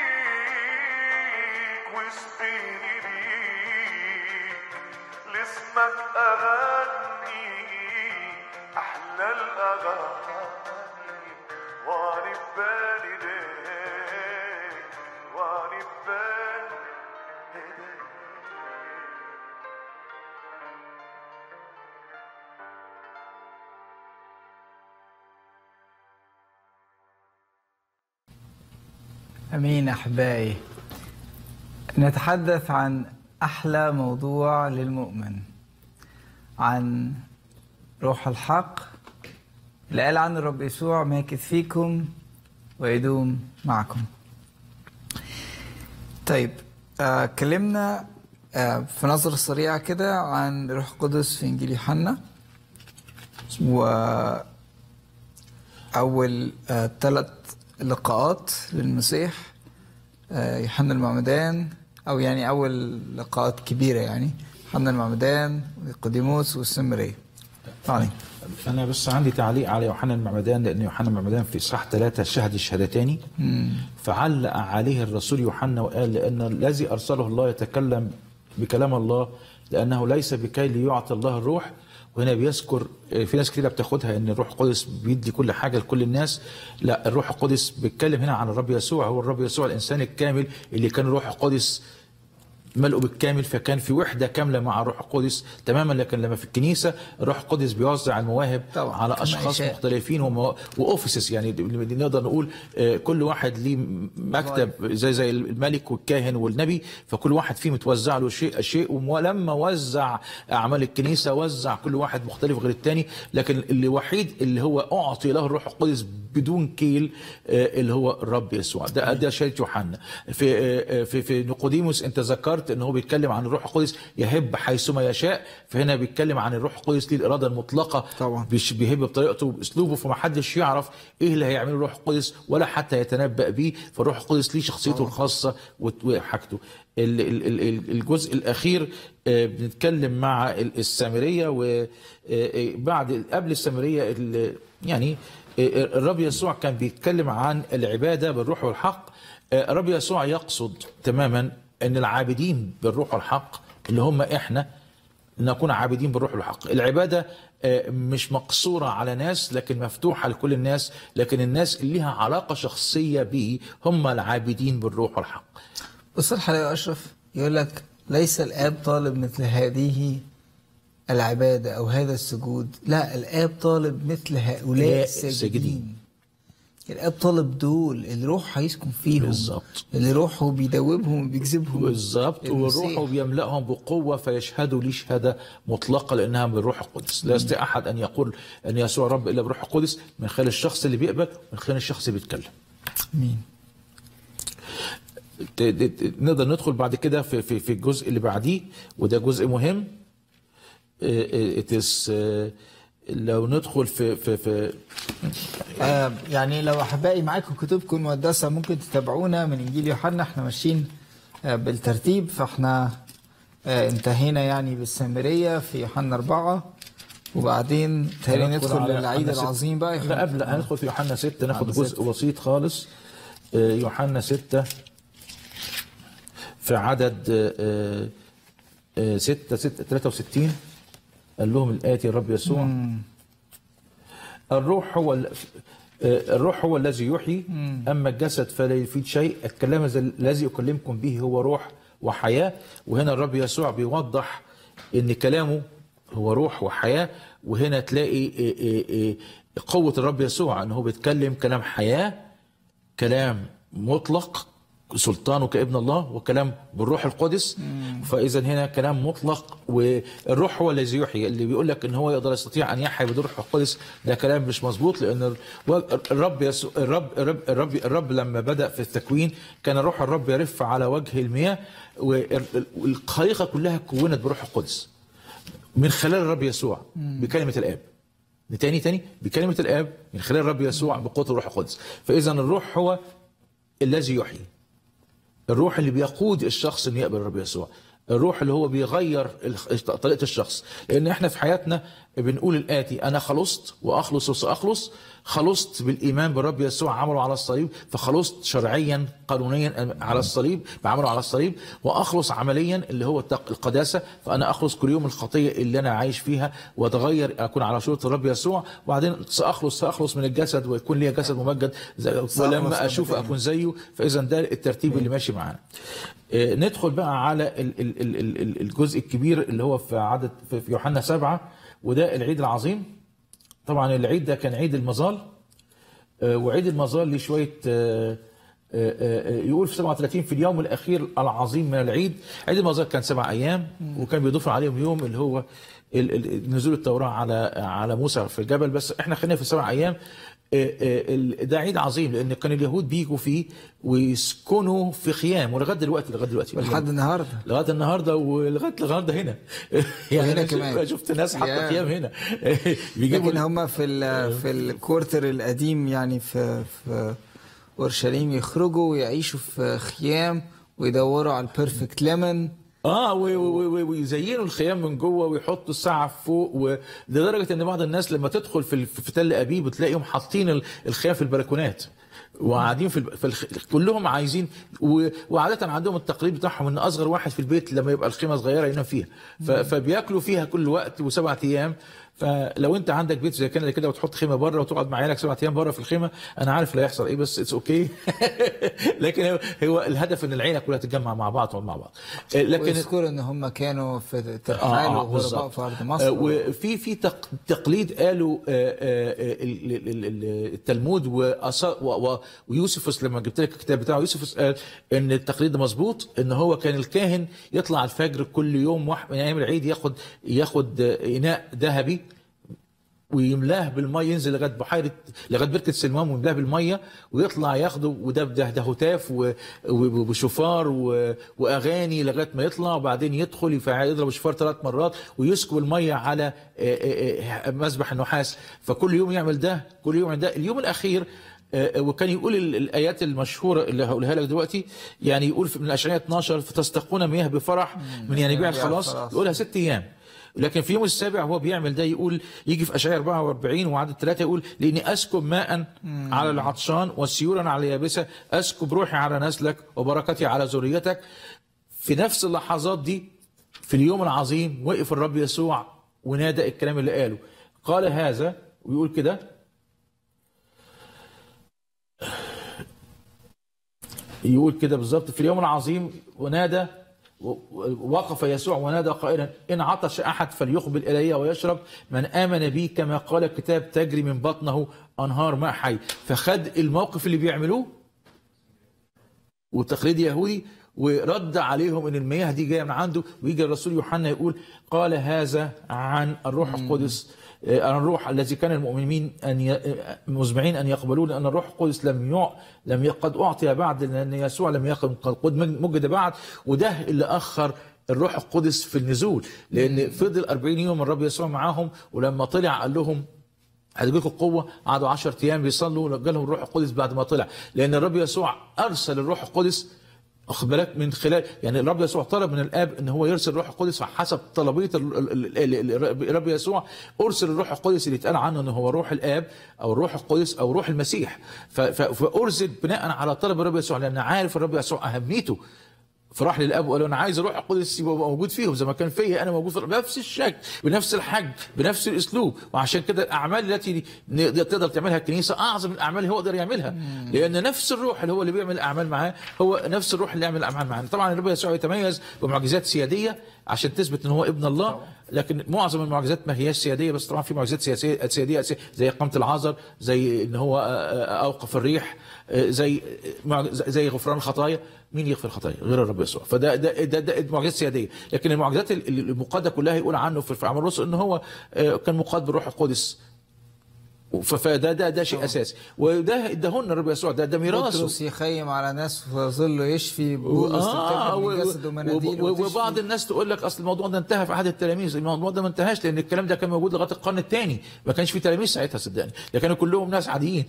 ليك واسقيني بيك لاسمك اغني احلى الاغاني وانا بين ايديك وانا بين ايديك امين احبائي نتحدث عن احلى موضوع للمؤمن عن روح الحق اللي قال عنه الرب يسوع ماكث فيكم ويدوم معكم طيب آه، اتكلمنا آه في نظرة سريعة كده عن روح القدس في إنجيل يوحنا و أول آه ثلاث لقاءات للمسيح آه يوحنا المعمدان أو يعني أول لقاءات كبيرة يعني يوحنا المعمدان ونيقوديموس والسمرية يعني انا بس عندي تعليق على يوحنا المعمدان لان يوحنا المعمدان في صح ثلاثة شهد الشهادتين فعلق عليه الرسول يوحنا وقال لان الذي ارسله الله يتكلم بكلام الله لانه ليس بكي ليعطي الله الروح وهنا بيذكر في ناس كتير بتاخدها ان الروح القدس بيدي كل حاجه لكل الناس لا الروح القدس بيتكلم هنا عن الرب يسوع هو الرب يسوع الانسان الكامل اللي كان الروح القدس ملئه بالكامل فكان في وحده كامله مع الروح القدس تماما لكن لما في الكنيسه الروح القدس بيوزع المواهب طبعاً، على كما اشخاص يشاء. مختلفين ومو- واوفيسز يعني دي- نقدر نقول آه، كل واحد ليه مكتب زي زي الملك والكاهن والنبي فكل واحد فيه متوزع له شيء شيء ولما وزع اعمال الكنيسه وزع كل واحد مختلف غير الثاني لكن اللي وحيد اللي هو اعطي له الروح القدس بدون كيل آه، اللي هو الرب يسوع ده ده شهاده يوحنا في آه، في في نيقوديموس انت ذكرت ان هو بيتكلم عن الروح القدس يهب حيثما يشاء فهنا بيتكلم عن الروح القدس ليه الاراده المطلقه طبعا. بيش- بيهب بطريقته وباسلوبه فمحدش يعرف ايه اللي هيعمله الروح القدس ولا حتى يتنبأ بيه فالروح القدس ليه شخصيته الخاصه وت- وحاجته ال- ال- ال- ال- الجزء الاخير آه، بنتكلم مع ال- السامريه وبعد قبل السامريه ال- يعني آه، الرب يسوع كان بيتكلم عن العباده بالروح والحق آه، الرب يسوع يقصد تماما ان العابدين بالروح والحق اللي هم احنا نكون عابدين بالروح والحق العبادة آه، مش مقصورة على ناس لكن مفتوحة لكل الناس لكن الناس اللي لها علاقة شخصية به هم العابدين بالروح والحق بص الحقيقة يا أشرف يقول لك ليس الآب طالب مثل هذه العبادة أو هذا السجود لا الآب طالب مثل هؤلاء هؤلاء الساجدين الساجدين. الآب طالب دول اللي روح هيسكن فيهم بالظبط. اللي روحه بيدوبهم وبيجذبهم بالظبط للمسيح. والروح بيملأهم بقوة فيشهدوا لي شهادة مطلقة لأنها من الروح القدس لا يستطيع أحد أن يقول أن يسوع رب إلا بروح القدس من خلال الشخص اللي بيقبل ومن خلال الشخص اللي بيتكلم مين ت- ت- نقدر ندخل بعد كده في في في الجزء اللي بعديه وده جزء مهم اتس لو ندخل في في في آه يعني لو احبائي معاكم كتبكم المقدسه ممكن تتابعونا من انجيل يوحنا احنا ماشيين آه بالترتيب فاحنا آه انتهينا يعني بالسامريه في يوحنا أربعة وبعدين تاني هندخل ندخل على للعيد يوحنا ست. العظيم بقى لا قبل هندخل في يوحنا 6 ناخد يوحنا جزء ستة. بسيط خالص آه، يوحنا 6 في عدد آه، آه، 6 6 63 قال لهم الآتي الرب يسوع الروح هو ال- آه، الروح هو الذي يحيي اما الجسد فلا يفيد شيء الكلام الذي- الذي اكلمكم به هو روح وحياه وهنا الرب يسوع بيوضح ان كلامه هو روح وحياه وهنا تلاقي آه، آه، آه، قوه الرب يسوع ان هو بيتكلم كلام حياه كلام مطلق سلطانه كابن الله وكلام بالروح القدس فاذا هنا كلام مطلق والروح هو الذي يحيي اللي بيقول لك ان هو يقدر يستطيع ان يحيي بالروح القدس ده كلام مش مظبوط لان الرب يسوع الرب الرب الرب, الرب لما بدا في التكوين كان روح الرب يرف على وجه المياه والخليقه كلها كونت بروح القدس من خلال الرب يسوع بكلمه الاب تاني تاني بكلمة الآب من خلال الرب يسوع بقوة الروح القدس فإذا الروح هو الذي يحيي الروح اللي بيقود الشخص انه يقبل الرب يسوع الروح اللي هو بيغير ال- طريقة الشخص لأن احنا في حياتنا بنقول الآتي أنا خلصت وأخلص وسأخلص خلصت بالإيمان بالرب يسوع عمله على الصليب فخلصت شرعيا قانونيا على الصليب بعمله على الصليب وأخلص عمليا اللي هو التق- القداسة فأنا أخلص كل يوم الخطية اللي أنا عايش فيها وأتغير أكون على صورة الرب يسوع وبعدين سأخلص سأخلص من الجسد ويكون لي جسد ممجد زي- ولما أشوف أكون زيه فإذا ده الترتيب اللي ماشي معانا آه، ندخل بقى على ال- ال- ال- ال- ال- الجزء الكبير اللي هو في عدد في في يوحنا سبعة وده العيد العظيم طبعا العيد ده كان عيد المظال آه، وعيد المظال ليه شوية آه، آه، آه، يقول في 37 في اليوم الأخير العظيم من العيد عيد المظال كان سبع أيام وكان بيضيف عليهم يوم اللي هو ال- ال- نزول التوراة على على موسى في الجبل بس احنا خلينا في سبع أيام آه، آه، ال- ده عيد عظيم لأن كان اليهود بيجوا فيه ويسكنوا في خيام ولغايه دلوقتي لغايه دلوقتي لحد النهارده لغايه النهارده ولغايه النهارده هنا يعني وهنا أنا كمان. شفت ناس حاطه يا. خيام هنا بيجيبوا لكن هم في ال في الكورتر القديم يعني في في اورشليم يخرجوا ويعيشوا في خيام ويدوروا على البيرفكت ليمون اه و- و- و- ويزينوا الخيام من جوه ويحطوا السقف فوق ولدرجه ان بعض الناس لما تدخل في ال- في تل ابيب بتلاقيهم حاطين ال- الخيام في البلكونات وقاعدين في, الب- في الخ... كلهم عايزين و... وعاده عندهم التقليد بتاعهم ان اصغر واحد في البيت لما يبقى الخيمه صغيره ينام فيها ف... فبياكلوا فيها كل وقت وسبعة ايام فلو انت عندك بيت زي كندا كده وتحط خيمه بره وتقعد مع عيالك سبعة ايام بره في الخيمه انا عارف اللي هيحصل ايه بس اتس اوكي لكن هو, هو الهدف ان العيله كلها تتجمع مع بعض وتقعد مع بعض لكن ويذكروا ان هم كانوا في آه، ترحال آه، وغرباء بالظبط. في ارض آه، مصر وفي في تق- تقليد قالوا آه، آه، ال- ال- ال- ال- التلمود وأصا- و- و- ويوسفس لما جبت لك الكتاب بتاعه يوسفس قال ان التقليد ده مظبوط ان هو كان الكاهن يطلع الفجر كل يوم واحد من ايام العيد ياخد ياخد آه، اناء ذهبي ويملاه بالميه ينزل لغايه بحيره لغايه بركه سلمان ويملاه بالميه ويطلع ياخده وده ده ده هتاف و- و- وشفار و- واغاني لغايه ما يطلع وبعدين يدخل يفع- يضرب الشفار ثلاث مرات ويسكب الميه على آه، آه، آه، مسبح النحاس فكل يوم يعمل ده كل يوم يعمل ده اليوم الاخير آه، وكان يقول ال- الايات المشهوره اللي هقولها لك دلوقتي يعني يقول في- من الاشعياء 12 فتستقون مياه بفرح من ينابيع ينابيع الخلاص الخلاص. يقولها ست ايام لكن في يوم السابع هو بيعمل ده يقول يجي في اشعياء 44 وعدد ثلاثه يقول لاني اسكب ماء على العطشان وسيورا على اليابسه اسكب روحي على نسلك وبركتي على ذريتك في نفس اللحظات دي في اليوم العظيم وقف الرب يسوع ونادى الكلام اللي قاله قال هذا ويقول كده يقول كده بالظبط في اليوم العظيم ونادى و- وقف يسوع ونادى قائلا ان عطش احد فليقبل الي ويشرب من امن بي كما قال الكتاب تجري من بطنه انهار ماء حي فخد الموقف اللي بيعملوه وتقليد يهودي ورد عليهم ان المياه دي جايه من عنده ويجي الرسول يوحنا يقول قال هذا عن الروح القدس آه، عن الروح الذي كان المؤمنين ان ي... آه، مزمعين ان يقبلون ان الروح القدس لم يع... لم ي- قد اعطي بعد لان يسوع لم يكن قد قد مجد بعد وده اللي اخر الروح القدس في النزول لان فضل 40 يوم الرب يسوع معاهم ولما طلع قال لهم هتجيلكم قوة قعدوا 10 أيام بيصلوا جالهم الروح القدس بعد ما طلع لأن الرب يسوع أرسل الروح القدس واخد بالك من خلال يعني الرب يسوع طلب من الاب ان هو يرسل الروح القدس حسب طلبيه ال- ال- ال- ال- الرب يسوع ارسل الروح القدس اللي اتقال عنه ان هو روح الاب او الروح القدس او روح المسيح ف- ف- فارسل بناء على طلب الرب يسوع لان عارف الرب يسوع اهميته فراح للاب وقال له انا عايز الروح القدس يبقى موجود فيهم زي ما كان فيا انا موجود في بنفس الشكل بنفس الحجم بنفس الاسلوب وعشان كده الاعمال التي ن- تقدر تعملها الكنيسه اعظم الاعمال اللي هو يقدر يعملها لان نفس الروح اللي هو اللي بيعمل الاعمال معاه هو نفس الروح اللي يعمل الاعمال معاه طبعا الرب يسوع يتميز بمعجزات سياديه عشان تثبت ان هو ابن الله لكن معظم المعجزات ما هياش سياديه بس طبعا في معجزات سياسيه سياديه زي اقامه العذر زي ان هو اوقف الريح زي زي غفران الخطايا مين يغفر الخطايا غير الرب يسوع فده ده ده, ده معجزات سياديه لكن المعجزات المقاده كلها يقول عنه في اعمال الرسل ان هو كان مقاد بالروح القدس فده ده ده شيء اساسي وده اداهن الرب يسوع ده ده ميراثه بطرس يخيم على ناس ويظل يشفي بولس آه تتاخد من جسده مناديل وتشفي. وبعض الناس تقول لك اصل الموضوع ده انتهى في احد التلاميذ الموضوع ده ما انتهاش لان الكلام ده كان موجود لغايه القرن الثاني ما كانش في تلاميذ ساعتها صدقني ده كانوا كلهم ناس عاديين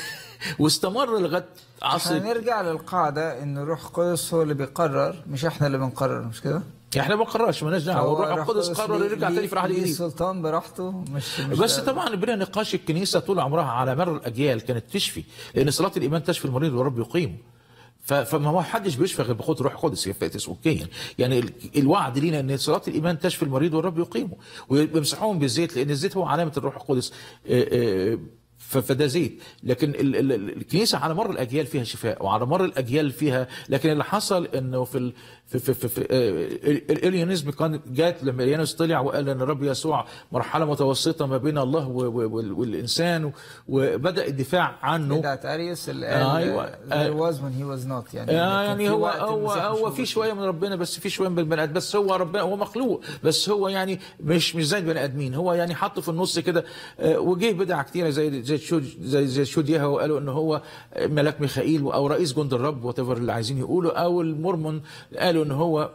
واستمر لغايه عصر هنرجع للقاعده ان الروح القدس هو اللي بيقرر مش احنا اللي بنقرر مش كده؟ يعني احنا ما قررش مالناش دعوه هو الروح القدس قرر ليه- يرجع تاني في العهد ليه الجديد السلطان براحته مش, مش بس ده. طبعا بلا نقاش الكنيسه طول عمرها على مر الاجيال كانت تشفي لان صلاه الايمان تشفي المريض والرب يقيمه ف- فما هو حدش بيشفى غير بقوه الروح القدس هي فاتس اوكيا يعني ال- الوعد لينا ان صلاه الايمان تشفي المريض والرب يقيمه ويمسحوهم بالزيت لان الزيت هو علامه الروح القدس آه، آه، ف- فده زيت لكن ال- ال- ال- الكنيسه على مر الاجيال فيها شفاء وعلى مر الاجيال فيها لكن اللي حصل انه في ال في في في, في آه، ال- الاليونيزم كان جات لما اليانوس طلع وقال ان الرب يسوع مرحله متوسطه ما بين الله و- و- وال- والانسان وبدا الدفاع عنه بدعة اريوس اللي قال أيوة. there was when he was not يعني آه كان يعني في هو وقت هو المسيح مش هو موجود في فيه. شويه من ربنا بس في شويه من البني ادم بس هو ربنا هو مخلوق بس هو يعني مش مش زي البني ادمين هو يعني حطه في النص كده آه، وجه بدع كتيره زي زي شود زي زي شوديها وقالوا ان هو ملاك ميخائيل او رئيس جند الرب وات اللي عايزين يقولوا او المورمون قالوا ان هو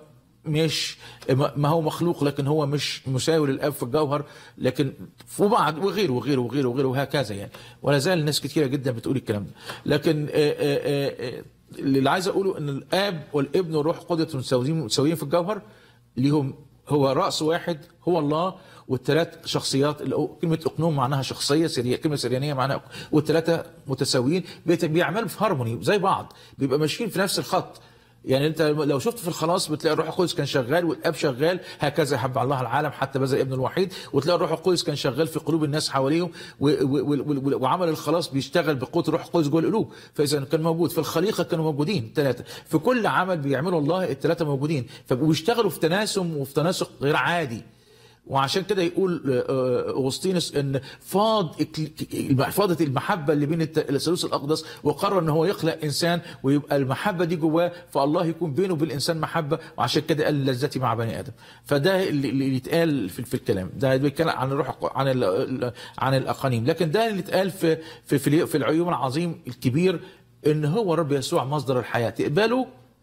مش ما هو مخلوق لكن هو مش مساوي للاب في الجوهر لكن وبعد وغيره وغيره وغيره وغيره وهكذا يعني ولا زال ناس كتيره جدا بتقول الكلام ده لكن آه، آه، آه، اللي عايز اقوله ان الاب والابن والروح القدس متساويين متساويين في الجوهر ليهم هو راس واحد هو الله والثلاث شخصيات اللي هو كلمه اقنوم معناها شخصيه سريه كلمه سريانيه معناها والثلاثه متساويين بيت- بيعملوا في هارموني زي بعض بيبقى ماشيين في نفس الخط يعني انت لو شفت في الخلاص بتلاقي الروح القدس كان شغال والاب شغال هكذا حب الله العالم حتى بذل ابنه الوحيد وتلاقي الروح القدس كان شغال في قلوب الناس حواليهم و- و- و- و- وعمل الخلاص بيشتغل بقوه الروح القدس جوه القلوب فاذا كان موجود في الخليقه كانوا موجودين ثلاثه في كل عمل بيعمله الله الثلاثه موجودين فبيشتغلوا في تناسم وفي تناسق غير عادي وعشان كده يقول آه، اغسطينوس ان فاض إك- فاضت المحبه اللي بين الت- الثالوث الاقدس وقرر ان هو يخلق انسان ويبقى المحبه دي جواه فالله يكون بينه وبين الانسان محبه وعشان كده قال لذتي مع بني ادم فده اللي اللي يتقال في, في الكلام ده بيتكلم عن الروح الق- عن ال- عن الاقانيم لكن ده اللي اتقال في في في, في العيوم العظيم الكبير ان هو رب يسوع مصدر الحياه تقبله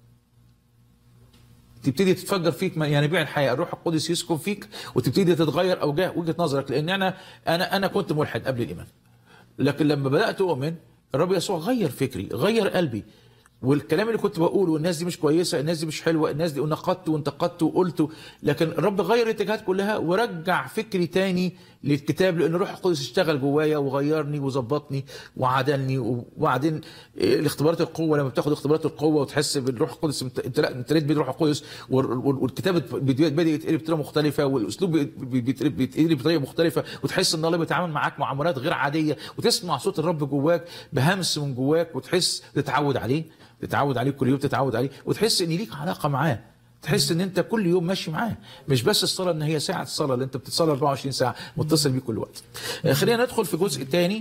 تبتدي تتفجر فيك ينابيع الحياه الروح القدس يسكن فيك وتبتدي تتغير اوجاه وجهه نظرك لان انا انا انا كنت ملحد قبل الايمان لكن لما بدات اؤمن الرب يسوع غير فكري غير قلبي والكلام اللي كنت بقوله الناس دي مش كويسه الناس دي مش حلوه الناس دي نقدت وانتقدت وقلت لكن الرب غير الاتجاهات كلها ورجع فكري تاني للكتاب لان الروح القدس اشتغل جوايا وغيرني وظبطني وعدلني وبعدين إيه، الاختبارات القوه لما بتاخد اختبارات القوه وتحس بالروح القدس انت انت لا انت لقيت بالروح القدس وال- وال- والكتاب بدا يتقلب بطريقه مختلفه والاسلوب بي- بيتقلب بيتقلب بطريقه مختلفه وتحس ان الله بيتعامل معاك معاملات غير عاديه وتسمع صوت الرب جواك بهمس من جواك وتحس تتعود عليه تتعود عليه كل يوم تتعود عليه وتحس ان ليك علاقه معاه تحس ان انت كل يوم ماشي معاه مش بس الصلاه ان هي ساعه الصلاه اللي انت بتتصلي 24 ساعه متصل بيه كل وقت آه، خلينا ندخل في جزء تاني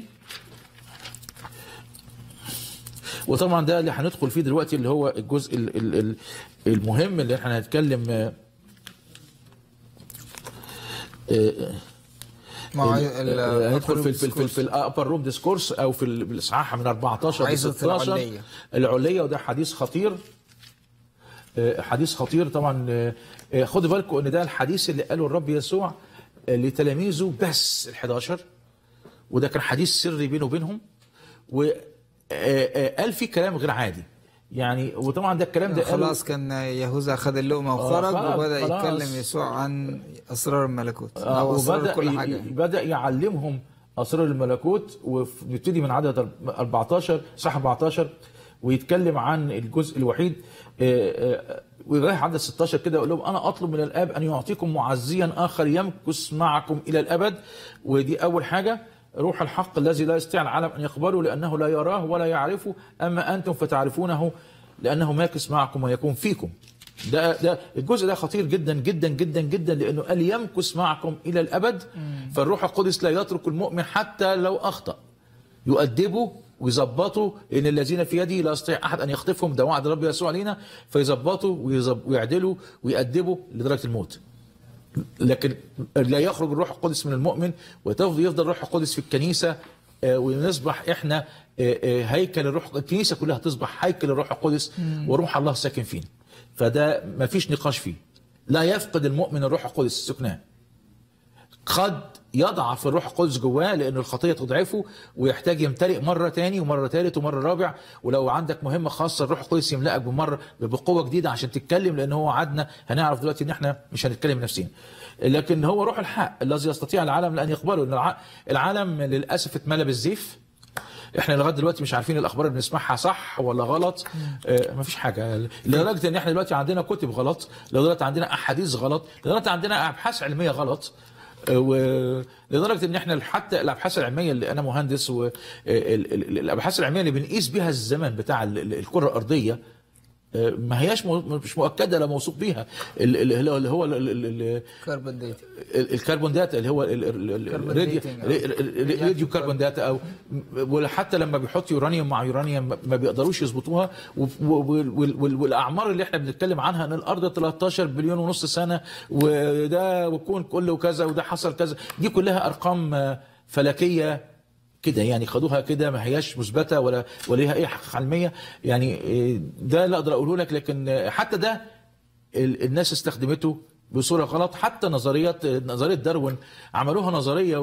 وطبعا ده اللي هندخل فيه دلوقتي اللي هو الجزء ال- ال- ال- المهم اللي احنا هنتكلم آه، آه، مع آه، هندخل في في في, في discourse. الابر روم ديسكورس او في ال- الاصحاح من 14 ل عظة 16 العلية. العليه وده حديث خطير آه، حديث خطير طبعا آه، آه، خدوا بالكم ان ده الحديث اللي قاله الرب يسوع آه، لتلاميذه بس ال 11 وده كان حديث سري بينه وبينهم وقال فيه كلام غير عادي يعني وطبعا ده الكلام ده قاله- خلاص كان يهوذا خد اللقمه آه، وخرج خلاص، وبدا خلاص. يتكلم يسوع عن اسرار الملكوت آه، او اسرار وبدأ كل ي- حاجه بدأ يعلمهم أسرار الملكوت ونبتدي من عدد 14 صح 14 ويتكلم عن الجزء الوحيد آه، آه، ويرايح عدد 16 كده يقول لهم أنا أطلب من الآب أن يعطيكم معزيا آخر يمكث معكم إلى الأبد ودي أول حاجة روح الحق الذي لا يستطيع العالم أن يقبله لأنه لا يراه ولا يعرفه أما أنتم فتعرفونه لأنه ماكث معكم ويكون فيكم ده ده الجزء ده خطير جدا جدا جدا جدا لانه قال يمكث معكم الى الابد فالروح القدس لا يترك المؤمن حتى لو اخطا يؤدبه ويظبطوا ان الذين في يدي لا يستطيع احد ان يخطفهم ده وعد رب يسوع علينا فيظبطوا ويظب- ويعدلوا ويأدبوا لدرجه الموت لكن لا يخرج الروح القدس من المؤمن ويفضل يفضل الروح القدس في الكنيسه آه، ونصبح احنا آه، آه، هيكل الروح الكنيسه كلها تصبح هيكل الروح القدس وروح الله ساكن فينا فده ما فيش نقاش فيه لا يفقد المؤمن الروح القدس سكناه قد يضعف الروح القدس جواه لان الخطيه تضعفه ويحتاج يمتلئ مره تاني ومره ثالث ومره رابع ولو عندك مهمه خاصه الروح القدس يملأك بمره بقوه جديده عشان تتكلم لان هو وعدنا هنعرف دلوقتي ان احنا مش هنتكلم نفسنا لكن هو روح الحق الذي يستطيع العالم لان يقبله لان الع- العالم للاسف اتملى بالزيف احنا لغايه دلوقتي مش عارفين الاخبار اللي بنسمعها صح ولا غلط آه مفيش حاجه لدرجه ان احنا دلوقتي عندنا كتب غلط لدرجه عندنا احاديث غلط لدرجه عندنا ابحاث علميه غلط آه، ولدرجه ان احنا حتى الابحاث العلميه اللي انا مهندس والابحاث العلميه اللي بنقيس بيها الزمن بتاع ال- ال- الكره الارضيه آه، ما هياش مو- مش مؤكده لا موثوق بيها ال- ال- اللي هو- اللي هو ال- ال- ال- كاربون ديتنج ال- الكربون داتا اللي هو ال- ال- ال- كربون الراديو ديتنج أو- ال- ال- الراديو كربون داتا او وحتى لما بيحط يورانيوم مع يورانيوم ما بيقدروش يظبطوها و- و- وال- وال- والاعمار اللي احنا بنتكلم عنها ان الارض 13 بليون ونص سنه وده والكون كله كذا وده حصل كذا دي كلها ارقام آه، فلكيه كده يعني خدوها كده ما هياش مثبته ولا ولا ليها اي حقيقه علميه يعني آه، ده اللي اقدر اقوله لك لكن آه، حتى ده ال- الناس استخدمته بصوره غلط حتى نظريات نظريه داروين عملوها نظريه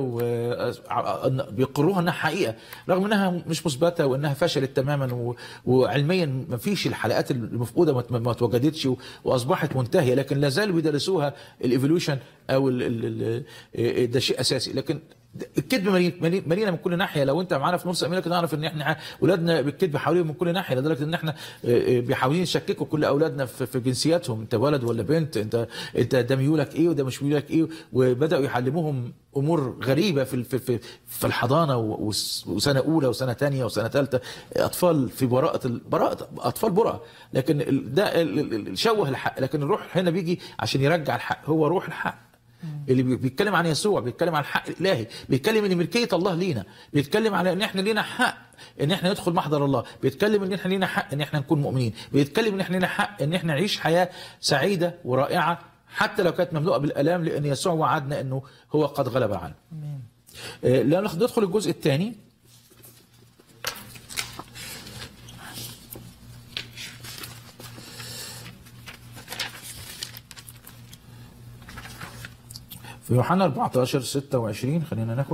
وبيقروها انها حقيقه رغم انها مش مثبته وانها فشلت تماما و- وعلميا ما فيش الحلقات المفقوده ما- ما اتوجدتش و- واصبحت منتهيه لكن لا زالوا بيدرسوها الايفولوشن او ال ال ال ده شيء اساسي لكن الكذب ملي- ملي- ملينا من كل ناحيه لو انت معانا في نص امريكا نعرف ان احنا اولادنا بالكذب حواليهم من كل ناحيه لدرجه ان احنا آه، آه، بيحاولين يشككوا كل اولادنا في في جنسياتهم انت ولد ولا بنت انت انت ده ميولك ايه وده مش ميولك ايه وبداوا يعلموهم امور غريبه في في في, في الحضانه و- وس- وسنه اولى وسنه ثانيه وسنه ثالثه اطفال في براءه ال- براءه اطفال براءه لكن ال- ده ال- ال- ال- شوه الحق لكن الروح هنا بيجي عشان يرجع الحق هو روح الحق اللي بي- بيتكلم عن يسوع بيتكلم عن الحق الالهي بيتكلم ان ملكيه الله لينا بيتكلم على ان احنا لينا حق ان احنا ندخل محضر الله بيتكلم ان احنا لينا حق ان احنا نكون مؤمنين بيتكلم ان احنا لينا حق ان احنا نعيش حياه سعيده ورائعه حتى لو كانت مملوءه بالالام لان يسوع وعدنا انه هو قد غلب عنه آه، لا ناخد- ندخل الجزء الثاني في يوحنا 14 26 خلينا ناخد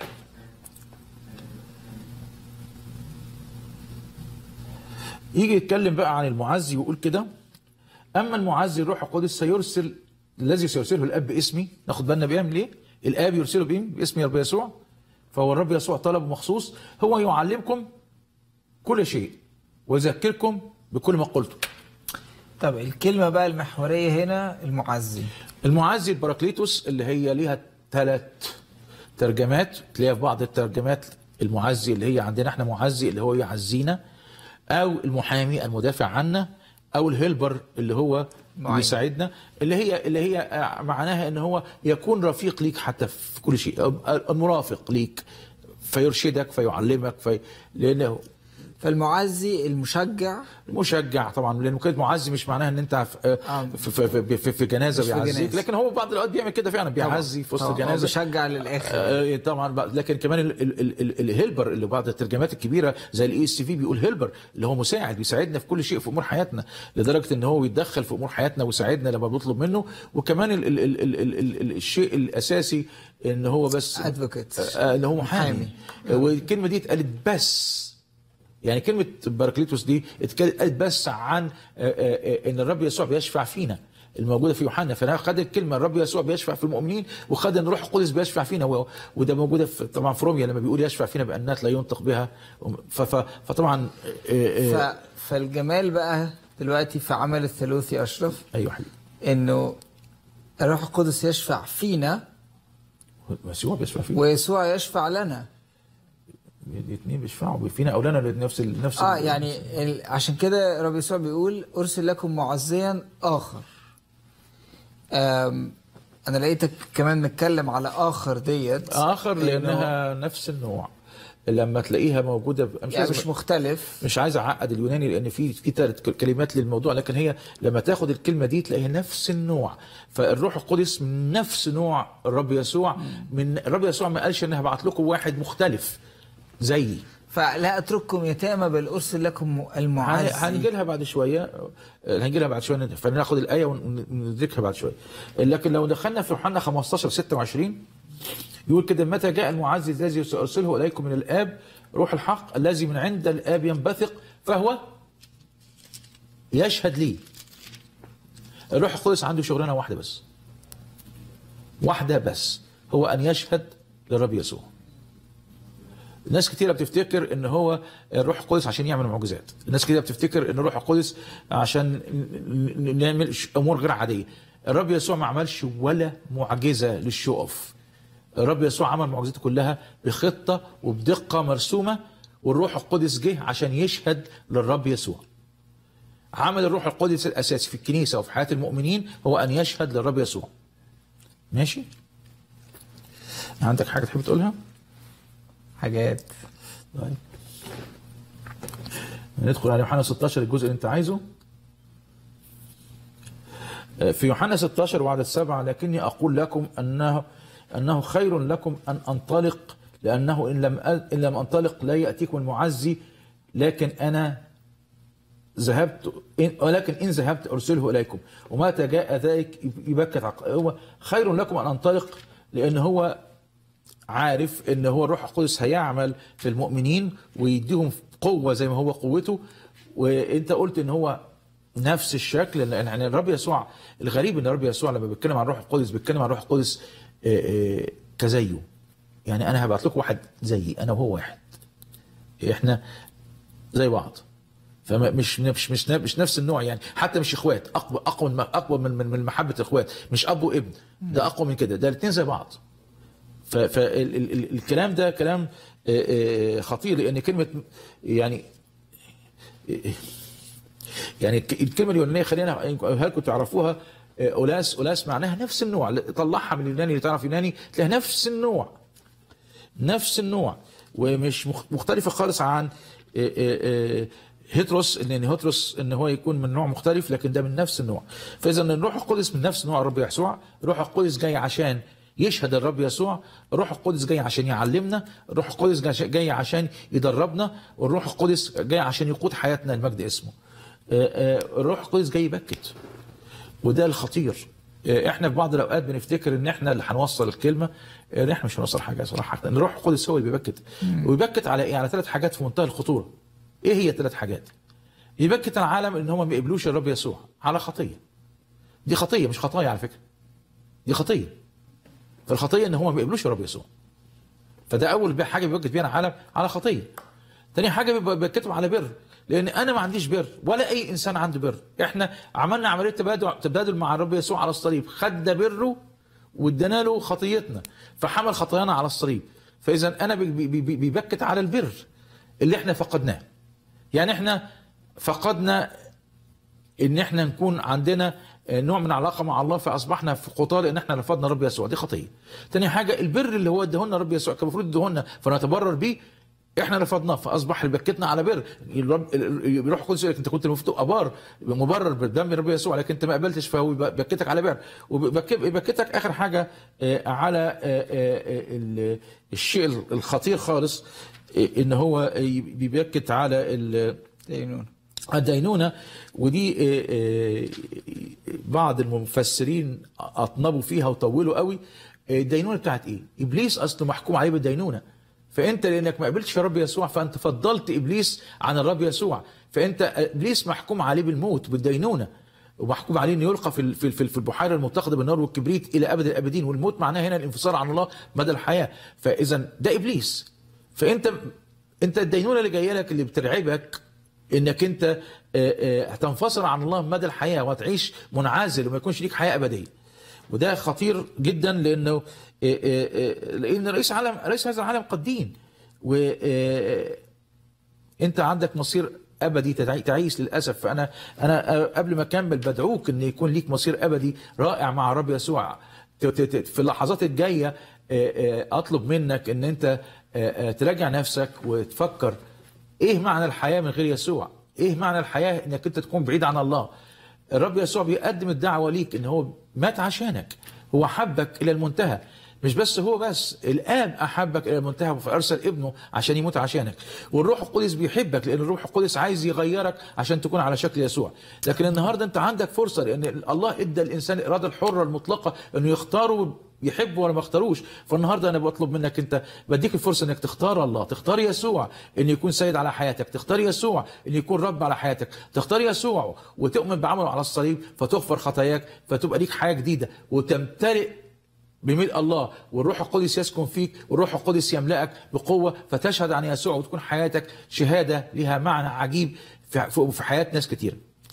يجي يتكلم بقى عن المعزي ويقول كده اما المعزي الروح القدس سيرسل الذي سيرسله الاب باسمي ناخد بالنا بيعمل ايه الاب يرسله بإيه؟ باسم الرب يسوع فهو الرب يسوع طلب مخصوص هو يعلمكم كل شيء ويذكركم بكل ما قلته طب الكلمه بقى المحوريه هنا المعزي المعزي البراكليتوس اللي هي ليها ثلاث ترجمات تلاقيها في بعض الترجمات المعزي اللي هي عندنا احنا معزي اللي هو يعزينا او المحامي المدافع عنا او الهيلبر اللي هو معين. بيساعدنا اللي هي اللي هي آه، معناها ان هو يكون رفيق ليك حتى في كل شيء أو المرافق ليك فيرشدك فيعلمك في لانه فالمعزي المشجع مشجع طبعا لانه كلمه معزي مش معناها ان انت في آه. في, في, في, في جنازه مش في بيعزيك جنازة. لكن هو بعض الاوقات بيعمل كده فعلا بيعزي في وسط طبعاً. هو الجنازه بيشجع للاخر آه، طبعا بقى- لكن كمان ال- ال- ال- ال- الهيلبر اللي بعض الترجمات الكبيره زي الاي اس في بيقول هيلبر اللي هو مساعد بيساعدنا في كل شيء في امور حياتنا لدرجه ان هو يتدخل في امور حياتنا ويساعدنا لما بنطلب منه وكمان ال ال ال ال ال ال ال الشيء الاساسي ان هو بس Advocate. آه، ان هو محامي محامي. آه، والكلمه دي اتقالت بس يعني كلمه باراكليتوس دي اتكلمت بس عن آه، آه، آه، ان الرب يسوع بيشفع فينا الموجوده في يوحنا فانا خد الكلمه الرب يسوع بيشفع في المؤمنين وخد ان الروح القدس بيشفع فينا و- وده موجوده في طبعا في روميا لما بيقول يشفع فينا بانات لا ينطق بها ف- ف- فطبعا آه، آه، ف... فالجمال بقى دلوقتي في عمل الثالوث يا اشرف ايوه حبيبي انه الروح القدس يشفع فينا يسوع بيشفع فينا ويسوع يشفع لنا الاثنين بيشفعوا فينا او لنا نفس ال- نفس اه ال- يعني ال... عشان كده رب يسوع بيقول ارسل لكم معزيا اخر آم... انا لقيتك كمان متكلم على اخر ديت اخر إنه- لانها نفس النوع لما تلاقيها موجوده ب- مش يعني لازم- مش مختلف مش عايز اعقد اليوناني لان في في ثلاث كلمات للموضوع لكن هي لما تاخد الكلمه دي تلاقيها نفس النوع فالروح القدس من نفس نوع الرب يسوع من الرب يسوع ما قالش ان هبعت لكم واحد مختلف زيي فلا اترككم يتامى بل ارسل لكم هن- المعزي هنجي لها بعد شويه هنجي لها بعد شويه فناخد الايه وندركها بعد شويه لكن لو دخلنا في يوحنا 15 26 يقول كده متى جاء المعزز الذي سارسله اليكم من الاب روح الحق الذي من عند الاب ينبثق فهو يشهد لي الروح القدس عنده شغلانه واحده بس واحده بس هو ان يشهد للرب يسوع ناس كتيرة بتفتكر ان هو الروح القدس عشان يعمل معجزات ناس كتيرة بتفتكر ان الروح القدس عشان ن- ن- نعمل ش- امور غير عادية الرب يسوع ما عملش ولا معجزة للشو اوف الرب يسوع عمل معجزاته كلها بخطة وبدقة مرسومة والروح القدس جه عشان يشهد للرب يسوع عمل الروح القدس الاساسي في الكنيسة وفي حياة المؤمنين هو ان يشهد للرب يسوع ماشي عندك حاجة تحب تقولها؟ حاجات طيب ندخل على يوحنا 16 الجزء اللي انت عايزه في يوحنا 16 وعدد سبعة لكني أقول لكم أنه أنه خير لكم أن أنطلق لأنه إن لم أ- إن لم أنطلق لا يأتيكم المعزي لكن أنا ذهبت إن ولكن إن ذهبت أرسله إليكم ومتى جاء ذلك يبكت عق- هو خير لكم أن أنطلق لأن هو عارف ان هو الروح القدس هيعمل في المؤمنين ويديهم قوه زي ما هو قوته وانت قلت ان هو نفس الشكل لان يعني الرب يسوع الغريب ان الرب يسوع لما بيتكلم عن الروح القدس بيتكلم عن الروح القدس آه، آه، كزيه يعني انا هبعت لكم واحد زيي انا وهو واحد احنا زي بعض فمش مش مش مش نفس النوع يعني حتى مش اخوات اقوى اقوى من اقوى من من من محبه الاخوات مش اب وابن ده اقوى من كده ده الاثنين زي بعض فالكلام ده كلام آه، آه، خطير لان كلمه يعني يعني الك- الكلمه اليونانيه خلينا هل كنتوا تعرفوها آه، اولاس اولاس معناها نفس النوع طلعها من اليوناني اللي تعرف يوناني تلاقيها نفس النوع نفس النوع ومش مخ- مختلفه خالص عن آه، آه، آه، هيتروس لان هيتروس ان هو يكون من نوع مختلف لكن ده من نفس النوع فاذا الروح القدس من نفس نوع الرب يسوع الروح القدس جاي عشان يشهد الرب يسوع الروح القدس جاي عشان يعلمنا الروح القدس جاي- جاي عشان يدربنا والروح القدس جاي عشان يقود حياتنا المجد اسمه آه، آه، الروح القدس جاي يبكت وده الخطير آه، احنا في بعض الاوقات بنفتكر ان احنا اللي هنوصل الكلمه آه، ان احنا مش هنوصل حاجه صراحه ان الروح القدس هو اللي بيبكت ويبكت على ايه على ثلاث حاجات في منتهى الخطوره ايه هي ثلاث حاجات يبكت العالم ان هم ما يقبلوش الرب يسوع على خطيه دي خطيه مش خطايا على فكره دي خطيه فالخطيه ان هم ما بيقبلوش الرب يسوع فده اول حاجه بيوجد بيها العالم على خطيه تاني حاجه بيبقى بيتكتب على بر لان انا ما عنديش بر ولا اي انسان عنده بر احنا عملنا عمليه تبادل تبادل مع الرب يسوع على الصليب خدنا بره وادانا له خطيتنا فحمل خطايانا على الصليب فاذا انا بي- بي- بي- بيبكت على البر اللي احنا فقدناه يعني احنا فقدنا ان احنا نكون عندنا نوع من علاقه مع الله فاصبحنا في قطار ان احنا رفضنا رب يسوع دي خطيه. تاني حاجه البر اللي هو ادهولنا رب يسوع كان المفروض يدهولنا فنتبرر بيه احنا رفضناه فاصبح بكتنا على بر الرب يروح القدس يقول لك انت كنت المفروض تبقى بار مبرر بدم رب يسوع لكن انت ما قبلتش فهو بكتك على بر وبكتك اخر حاجه آه، على آه، آه، ال- الشيء الخطير خالص آه، ان هو بيبكت على ال- دينون الدينونة ودي آه، آه، بعض المفسرين أطنبوا فيها وطولوا قوي آه، الدينونة بتاعت إيه؟ إبليس أصله محكوم عليه بالدينونة فانت لانك ما قبلتش الرب يسوع فانت فضلت ابليس عن الرب يسوع فانت ابليس محكوم عليه بالموت بالدينونه ومحكوم عليه انه يلقى في ال- في ال- في ال- في البحيره المتقده بالنار والكبريت الى ابد الابدين والموت معناه هنا الانفصال عن الله مدى الحياه فاذا ده ابليس فانت انت الدينونه اللي جايه لك اللي بترعبك انك انت آه، آه، هتنفصل عن الله مدى الحياه وهتعيش منعزل وما يكونش ليك حياه ابديه وده خطير جدا لانه آه، آه، آه، لان رئيس عالم رئيس هذا العالم قد دين و آه، انت عندك مصير ابدي تدعي- تعيش للاسف فانا انا قبل ما اكمل بدعوك ان يكون ليك مصير ابدي رائع مع الرب يسوع ت- ت- ت- في اللحظات الجايه آه، آه، اطلب منك ان انت آه، آه، تراجع نفسك وتفكر ايه معنى الحياه من غير يسوع ايه معنى الحياه انك انت تكون بعيد عن الله الرب يسوع بيقدم الدعوه ليك ان هو مات عشانك هو حبك الى المنتهى مش بس هو بس الاب احبك الى المنتهى فارسل ابنه عشان يموت عشانك والروح القدس بيحبك لان الروح القدس عايز يغيرك عشان تكون على شكل يسوع لكن النهارده انت عندك فرصه لان الله ادى الانسان الاراده الحره المطلقه انه يختاره يحبه ولا ما اختاروش فالنهارده انا بطلب منك انت بديك الفرصه انك تختار الله تختار يسوع ان يكون سيد على حياتك تختار يسوع ان يكون رب على حياتك تختار يسوع وتؤمن بعمله على الصليب فتغفر خطاياك فتبقى ليك حياه جديده وتمتلئ بملء الله والروح القدس يسكن فيك والروح القدس يملأك بقوة فتشهد عن يسوع وتكون حياتك شهادة لها معنى عجيب في في حياة ناس كتير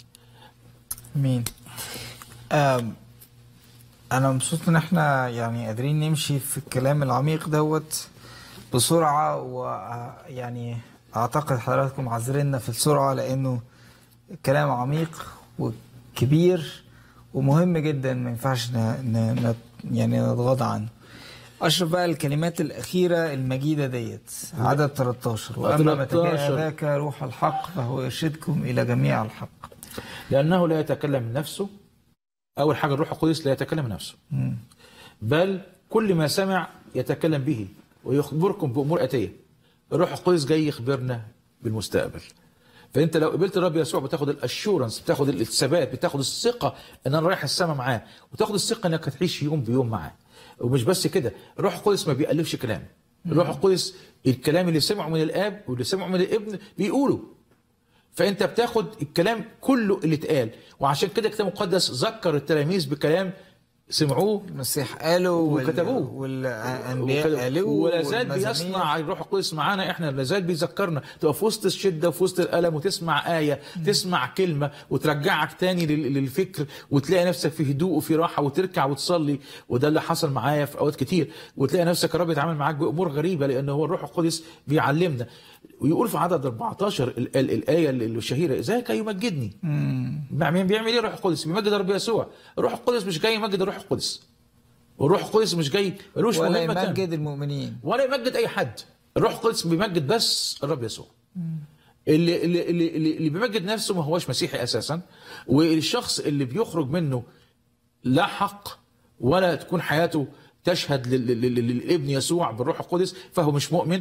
مين آم، انا مبسوط ان احنا يعني قادرين نمشي في الكلام العميق دوت بسرعة ويعني اعتقد حضراتكم عذرنا في السرعة لانه الكلام عميق وكبير ومهم جدا ما ينفعش ن... ن... ن... يعني نتغاضى عنه اشرف بقى الكلمات الاخيره المجيده ديت عدد 13 واما متى جاء 13. ذاك روح الحق فهو يرشدكم الى جميع الحق لأنه لا يتكلم من نفسه أول حاجة الروح القدس لا يتكلم من نفسه بل كل ما سمع يتكلم به ويخبركم بأمور آتية الروح القدس جاي يخبرنا بالمستقبل فانت لو قبلت الرب يسوع بتاخد الاشورنس بتاخد الثبات بتاخد الثقه ان انا رايح السما معاه وتاخد الثقه انك هتعيش يوم بيوم معاه ومش بس كده الروح القدس ما بيألفش كلام الروح القدس الكلام اللي سمعه من الاب واللي سمعه من الابن بيقوله فانت بتاخد الكلام كله اللي اتقال وعشان كده الكتاب المقدس ذكر التلاميذ بكلام سمعوه المسيح قالوا وال- وكتبوه. والانبياء وكده- قالوا ولا زال والمزامير. بيصنع الروح القدس معانا احنا لا زال بيذكرنا تبقى في وسط الشده وفي وسط الالم وتسمع ايه تسمع كلمه وترجعك تاني لل- للفكر وتلاقي نفسك في هدوء وفي راحه وتركع وتصلي وده اللي حصل معايا في اوقات كتير وتلاقي نفسك الرب يتعامل معاك بامور غريبه لان هو الروح القدس بيعلمنا ويقول في عدد 14 ال- ال- الايه الشهيره ذاك يمجدني مع مين بيعمل ايه الروح القدس بيمجد الرب يسوع الروح القدس مش جاي يمجد الروح القدس والروح القدس مش جاي ملوش ولا مهمه تانية. يمجد المؤمنين ولا يمجد اي حد الروح القدس بيمجد بس الرب يسوع اللي اللي اللي, اللي اللي بيمجد نفسه ما هوش مسيحي اساسا والشخص اللي بيخرج منه لا حق ولا تكون حياته تشهد لل- لل- لل- للابن يسوع بالروح القدس فهو مش مؤمن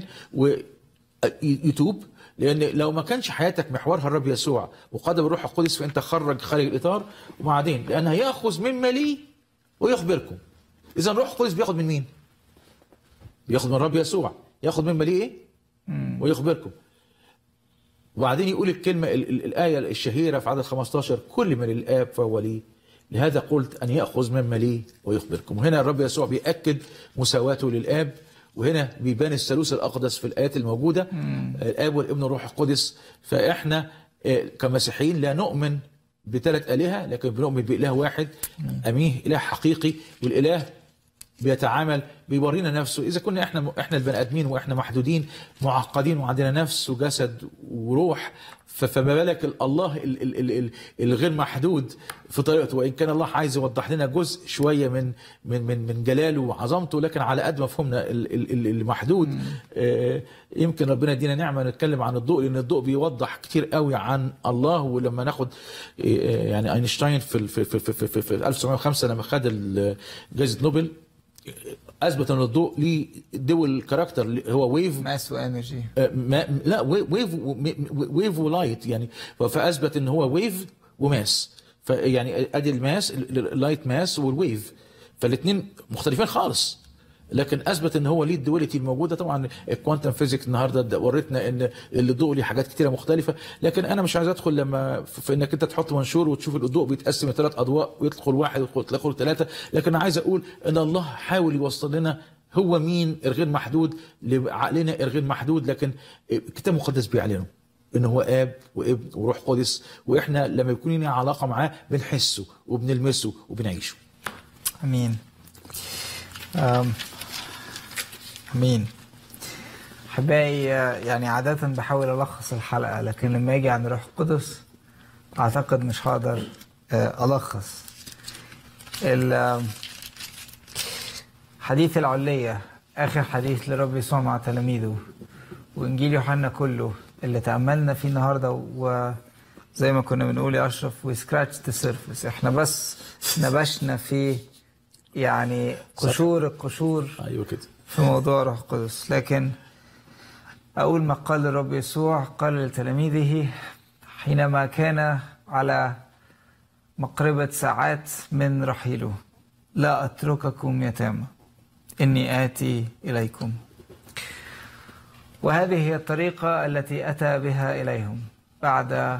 ويتوب لان لو ما كانش حياتك محورها الرب يسوع وقدم الروح القدس فانت خرج خارج الاطار وبعدين لان هياخذ مما لي ويخبركم اذا الروح القدس بياخد من مين؟ بياخد من الرب يسوع ياخد مما ليه ايه؟ ويخبركم وبعدين يقول الكلمة ال- ال- الآية الشهيرة في عدد 15 كل من الآب فهو لي لهذا قلت أن يأخذ مما لي ويخبركم وهنا الرب يسوع بيأكد مساواته للآب وهنا بيبان الثالوث الأقدس في الآيات الموجودة الآب والابن والروح القدس فإحنا آه، كمسيحيين لا نؤمن بثلاث آلهة لكن بنؤمن بإله واحد أميه إله حقيقي والإله بيتعامل بيورينا نفسه اذا كنا احنا احنا البني ادمين واحنا محدودين معقدين وعندنا نفس وجسد وروح ف- فما بالك ال- الله ال- ال- ال- ال- الغير محدود في طريقته وان كان الله عايز يوضح لنا جزء شويه من من من من جلاله وعظمته لكن على قد ما فهمنا ال- ال- ال- المحدود آه، يمكن ربنا يدينا نعمه نتكلم عن الضوء لان الضوء بيوضح كتير قوي عن الله ولما ناخد آه، يعني اينشتاين في ال- في في في, في, في 1905 لما خد ال- جائزه نوبل اثبت ان الضوء ليه دول كاركتر اللي هو ويف ماس وانرجي آه، ما لا وي- ويف ويف ولايت يعني فاثبت ان هو ويف وماس فيعني ادي الماس اللايت ماس والويف فالاثنين مختلفين خالص لكن اثبت ان هو ليه الدواليتي الموجوده طبعا الكوانتم فيزيكس النهارده ده ورتنا ان الضوء ليه حاجات كتيره مختلفه لكن انا مش عايز ادخل لما في في انك انت تحط منشور وتشوف الضوء بيتقسم لثلاث اضواء ويدخل واحد ويدخل يدخل ثلاثه لكن انا عايز اقول ان الله حاول يوصل لنا هو مين الغير محدود لعقلنا الغير محدود لكن الكتاب المقدس بيعلنه ان هو اب وابن وروح قدس واحنا لما يكون لنا علاقه معاه بنحسه وبنلمسه وبنعيشه امين أم، امين احبائي آه، يعني عاده بحاول الخص الحلقه لكن لما اجي عن روح القدس اعتقد مش هقدر آه، الخص ال- آم، حديث العليه اخر حديث لرب يسوع مع تلاميذه وانجيل يوحنا كله اللي تاملنا فيه النهارده وزي ما كنا بنقول يا اشرف وي سكراتش ذا سيرفيس احنا بس نبشنا في يعني قشور القشور ايوه كده في موضوع روح القدس لكن أول ما قال الرب يسوع قال لتلاميذه حينما كان على مقربة ساعات من رحيله لا أترككم يتامى إني آتي إليكم وهذه هي الطريقة التي أتى بها إليهم بعد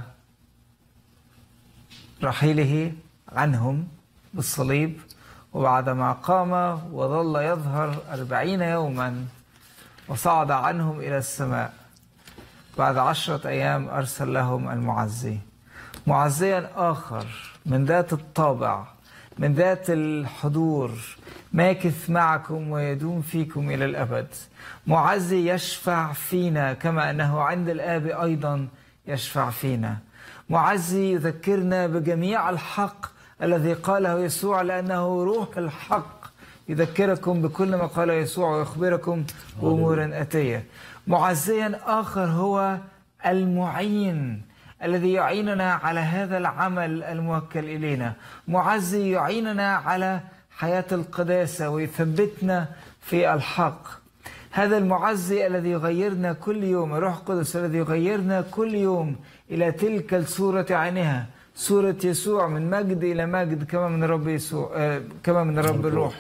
رحيله عنهم بالصليب وبعدما قام وظل يظهر أربعين يوما وصعد عنهم إلى السماء بعد عشرة أيام أرسل لهم المعزي معزيا آخر من ذات الطابع من ذات الحضور ماكث معكم ويدوم فيكم إلى الأبد معزي يشفع فينا كما أنه عند الآب أيضا يشفع فينا معزي يذكرنا بجميع الحق الذي قاله يسوع لأنه روح الحق يذكركم بكل ما قال يسوع ويخبركم بأمور آتية معزيا آخر هو المعين الذي يعيننا على هذا العمل الموكل إلينا معزي يعيننا على حياة القداسة ويثبتنا في الحق هذا المعزي الذي يغيرنا كل يوم الروح القدس الذي يغيرنا كل يوم إلى تلك الصورة عينها صورة يسوع من مجد إلى مجد كما من الرب يسوع آه، كما من الرب الروح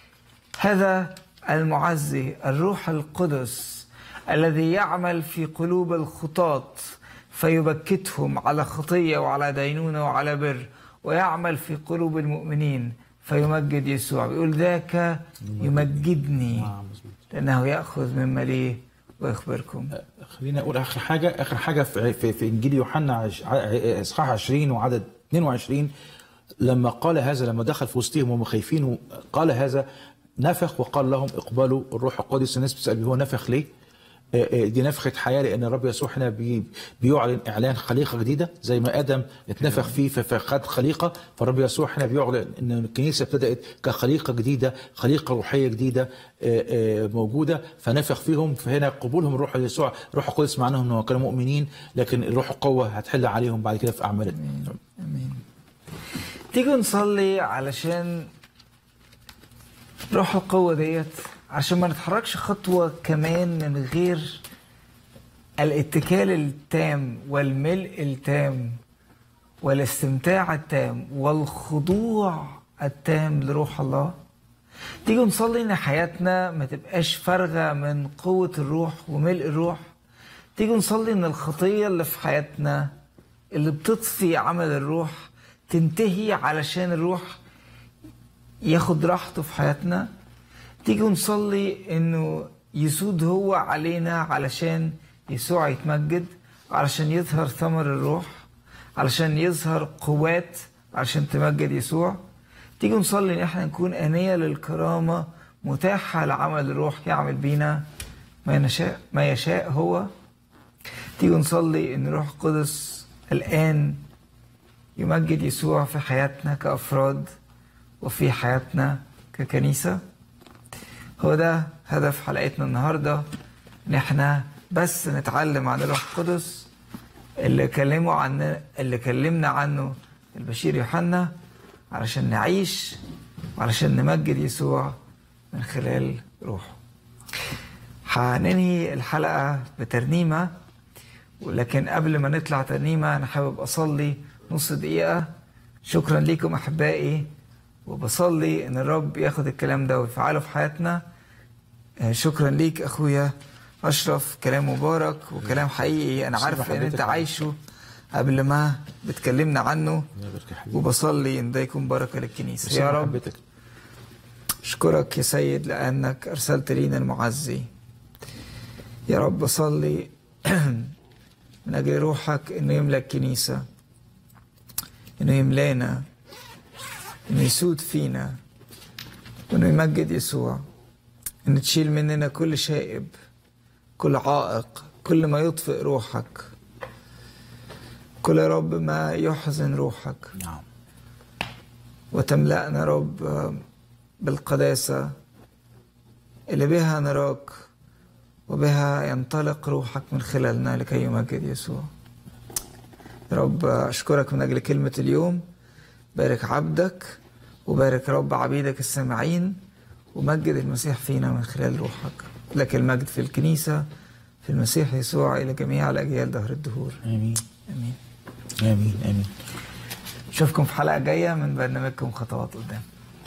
هذا المعزي الروح القدس الذي يعمل في قلوب الخطاة فيبكتهم على خطية وعلى دينونة وعلى بر ويعمل في قلوب المؤمنين فيمجد يسوع بيقول ذاك يمجدني لأنه يأخذ مما ليه ويخبركم خلينا اقول اخر حاجه اخر حاجه في في, في انجيل يوحنا عش- ع- اصحاح 20 وعدد 22 لما قال هذا لما دخل في وسطهم وهم خايفين قال هذا نفخ وقال لهم اقبلوا الروح القدس الناس بتسال هو نفخ ليه؟ آه، آه، دي نفخة حياة لأن الرب يسوع هنا بي بيعلن إعلان خليقة جديدة زي ما آدم اتنفخ فيه ف- فخد خليقة فالرب يسوع هنا بيعلن إن الكنيسة ابتدأت كخليقة جديدة خليقة روحية جديدة آه، آه، موجودة فنفخ فيهم فهنا قبولهم الروح يسوع روح القدس معناهم إنهم كانوا مؤمنين لكن الروح القوة هتحل عليهم بعد كده في أعمال تيجوا نصلي علشان روح القوة ديت عشان ما نتحركش خطوة كمان من غير الاتكال التام والملء التام والاستمتاع التام والخضوع التام لروح الله تيجوا نصلي ان حياتنا ما تبقاش فارغة من قوة الروح وملء الروح تيجوا نصلي ان الخطية اللي في حياتنا اللي بتطفي عمل الروح تنتهي علشان الروح ياخد راحته في حياتنا تيجوا نصلي انه يسود هو علينا علشان يسوع يتمجد علشان يظهر ثمر الروح علشان يظهر قوات علشان تمجد يسوع تيجوا نصلي ان احنا نكون آنية للكرامة متاحة لعمل الروح يعمل بينا ما نشاء ما يشاء هو تيجوا نصلي ان الروح القدس الآن يمجد يسوع في حياتنا كأفراد وفي حياتنا ككنيسة هو ده هدف حلقتنا النهاردة ان احنا بس نتعلم عن الروح القدس اللي كلموا عن اللي كلمنا عنه البشير يوحنا علشان نعيش وعلشان نمجد يسوع من خلال روحه هننهي الحلقة بترنيمة ولكن قبل ما نطلع ترنيمة أنا حابب أصلي نص دقيقة شكرا لكم أحبائي وبصلي إن الرب ياخد الكلام ده ويفعله في حياتنا آه، شكرا ليك اخويا اشرف كلام مبارك وكلام حقيقي انا سيب عارف ان انت حضرتك. عايشه قبل ما بتكلمنا عنه الله يبارك يا حبيبي. وبصلي ان ده يكون بركه للكنيسه بسبب يا رب محبتك. أشكرك يا سيد لأنك أرسلت لينا المعزي يا رب أصلي من أجل روحك إنه يملى الكنيسة إنه يملانا إنه يسود فينا وإنه يمجد يسوع إن تشيل مننا كل شائب كل عائق كل ما يطفئ روحك كل يا رب ما يحزن روحك نعم وتملأنا رب بالقداسة اللي بها نراك وبها ينطلق روحك من خلالنا لكي يمجد يسوع يا رب أشكرك من أجل كلمة اليوم بارك عبدك وبارك رب عبيدك السامعين ومجد المسيح فينا من خلال روحك لك المجد في الكنيسة في المسيح يسوع إلى جميع الأجيال دهر الدهور امين آمين امين امين نشوفكم في حلقة جاية من برنامجكم خطوات قدام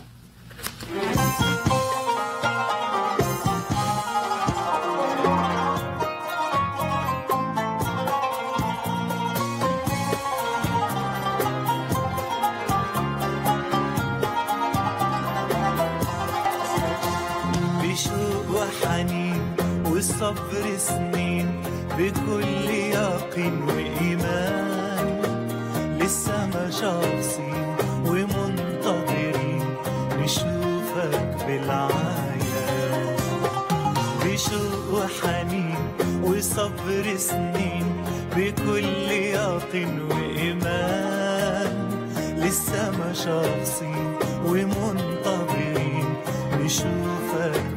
بشوق وحنين والصبر سنين بكل يقين وإيمان لسه ما شاخصين ومنتظرين نشوفك بالعيان بشوق وحنين وصبر سنين بكل يقين وإيمان لسه ما شاخصين ومنتظرين نشوفك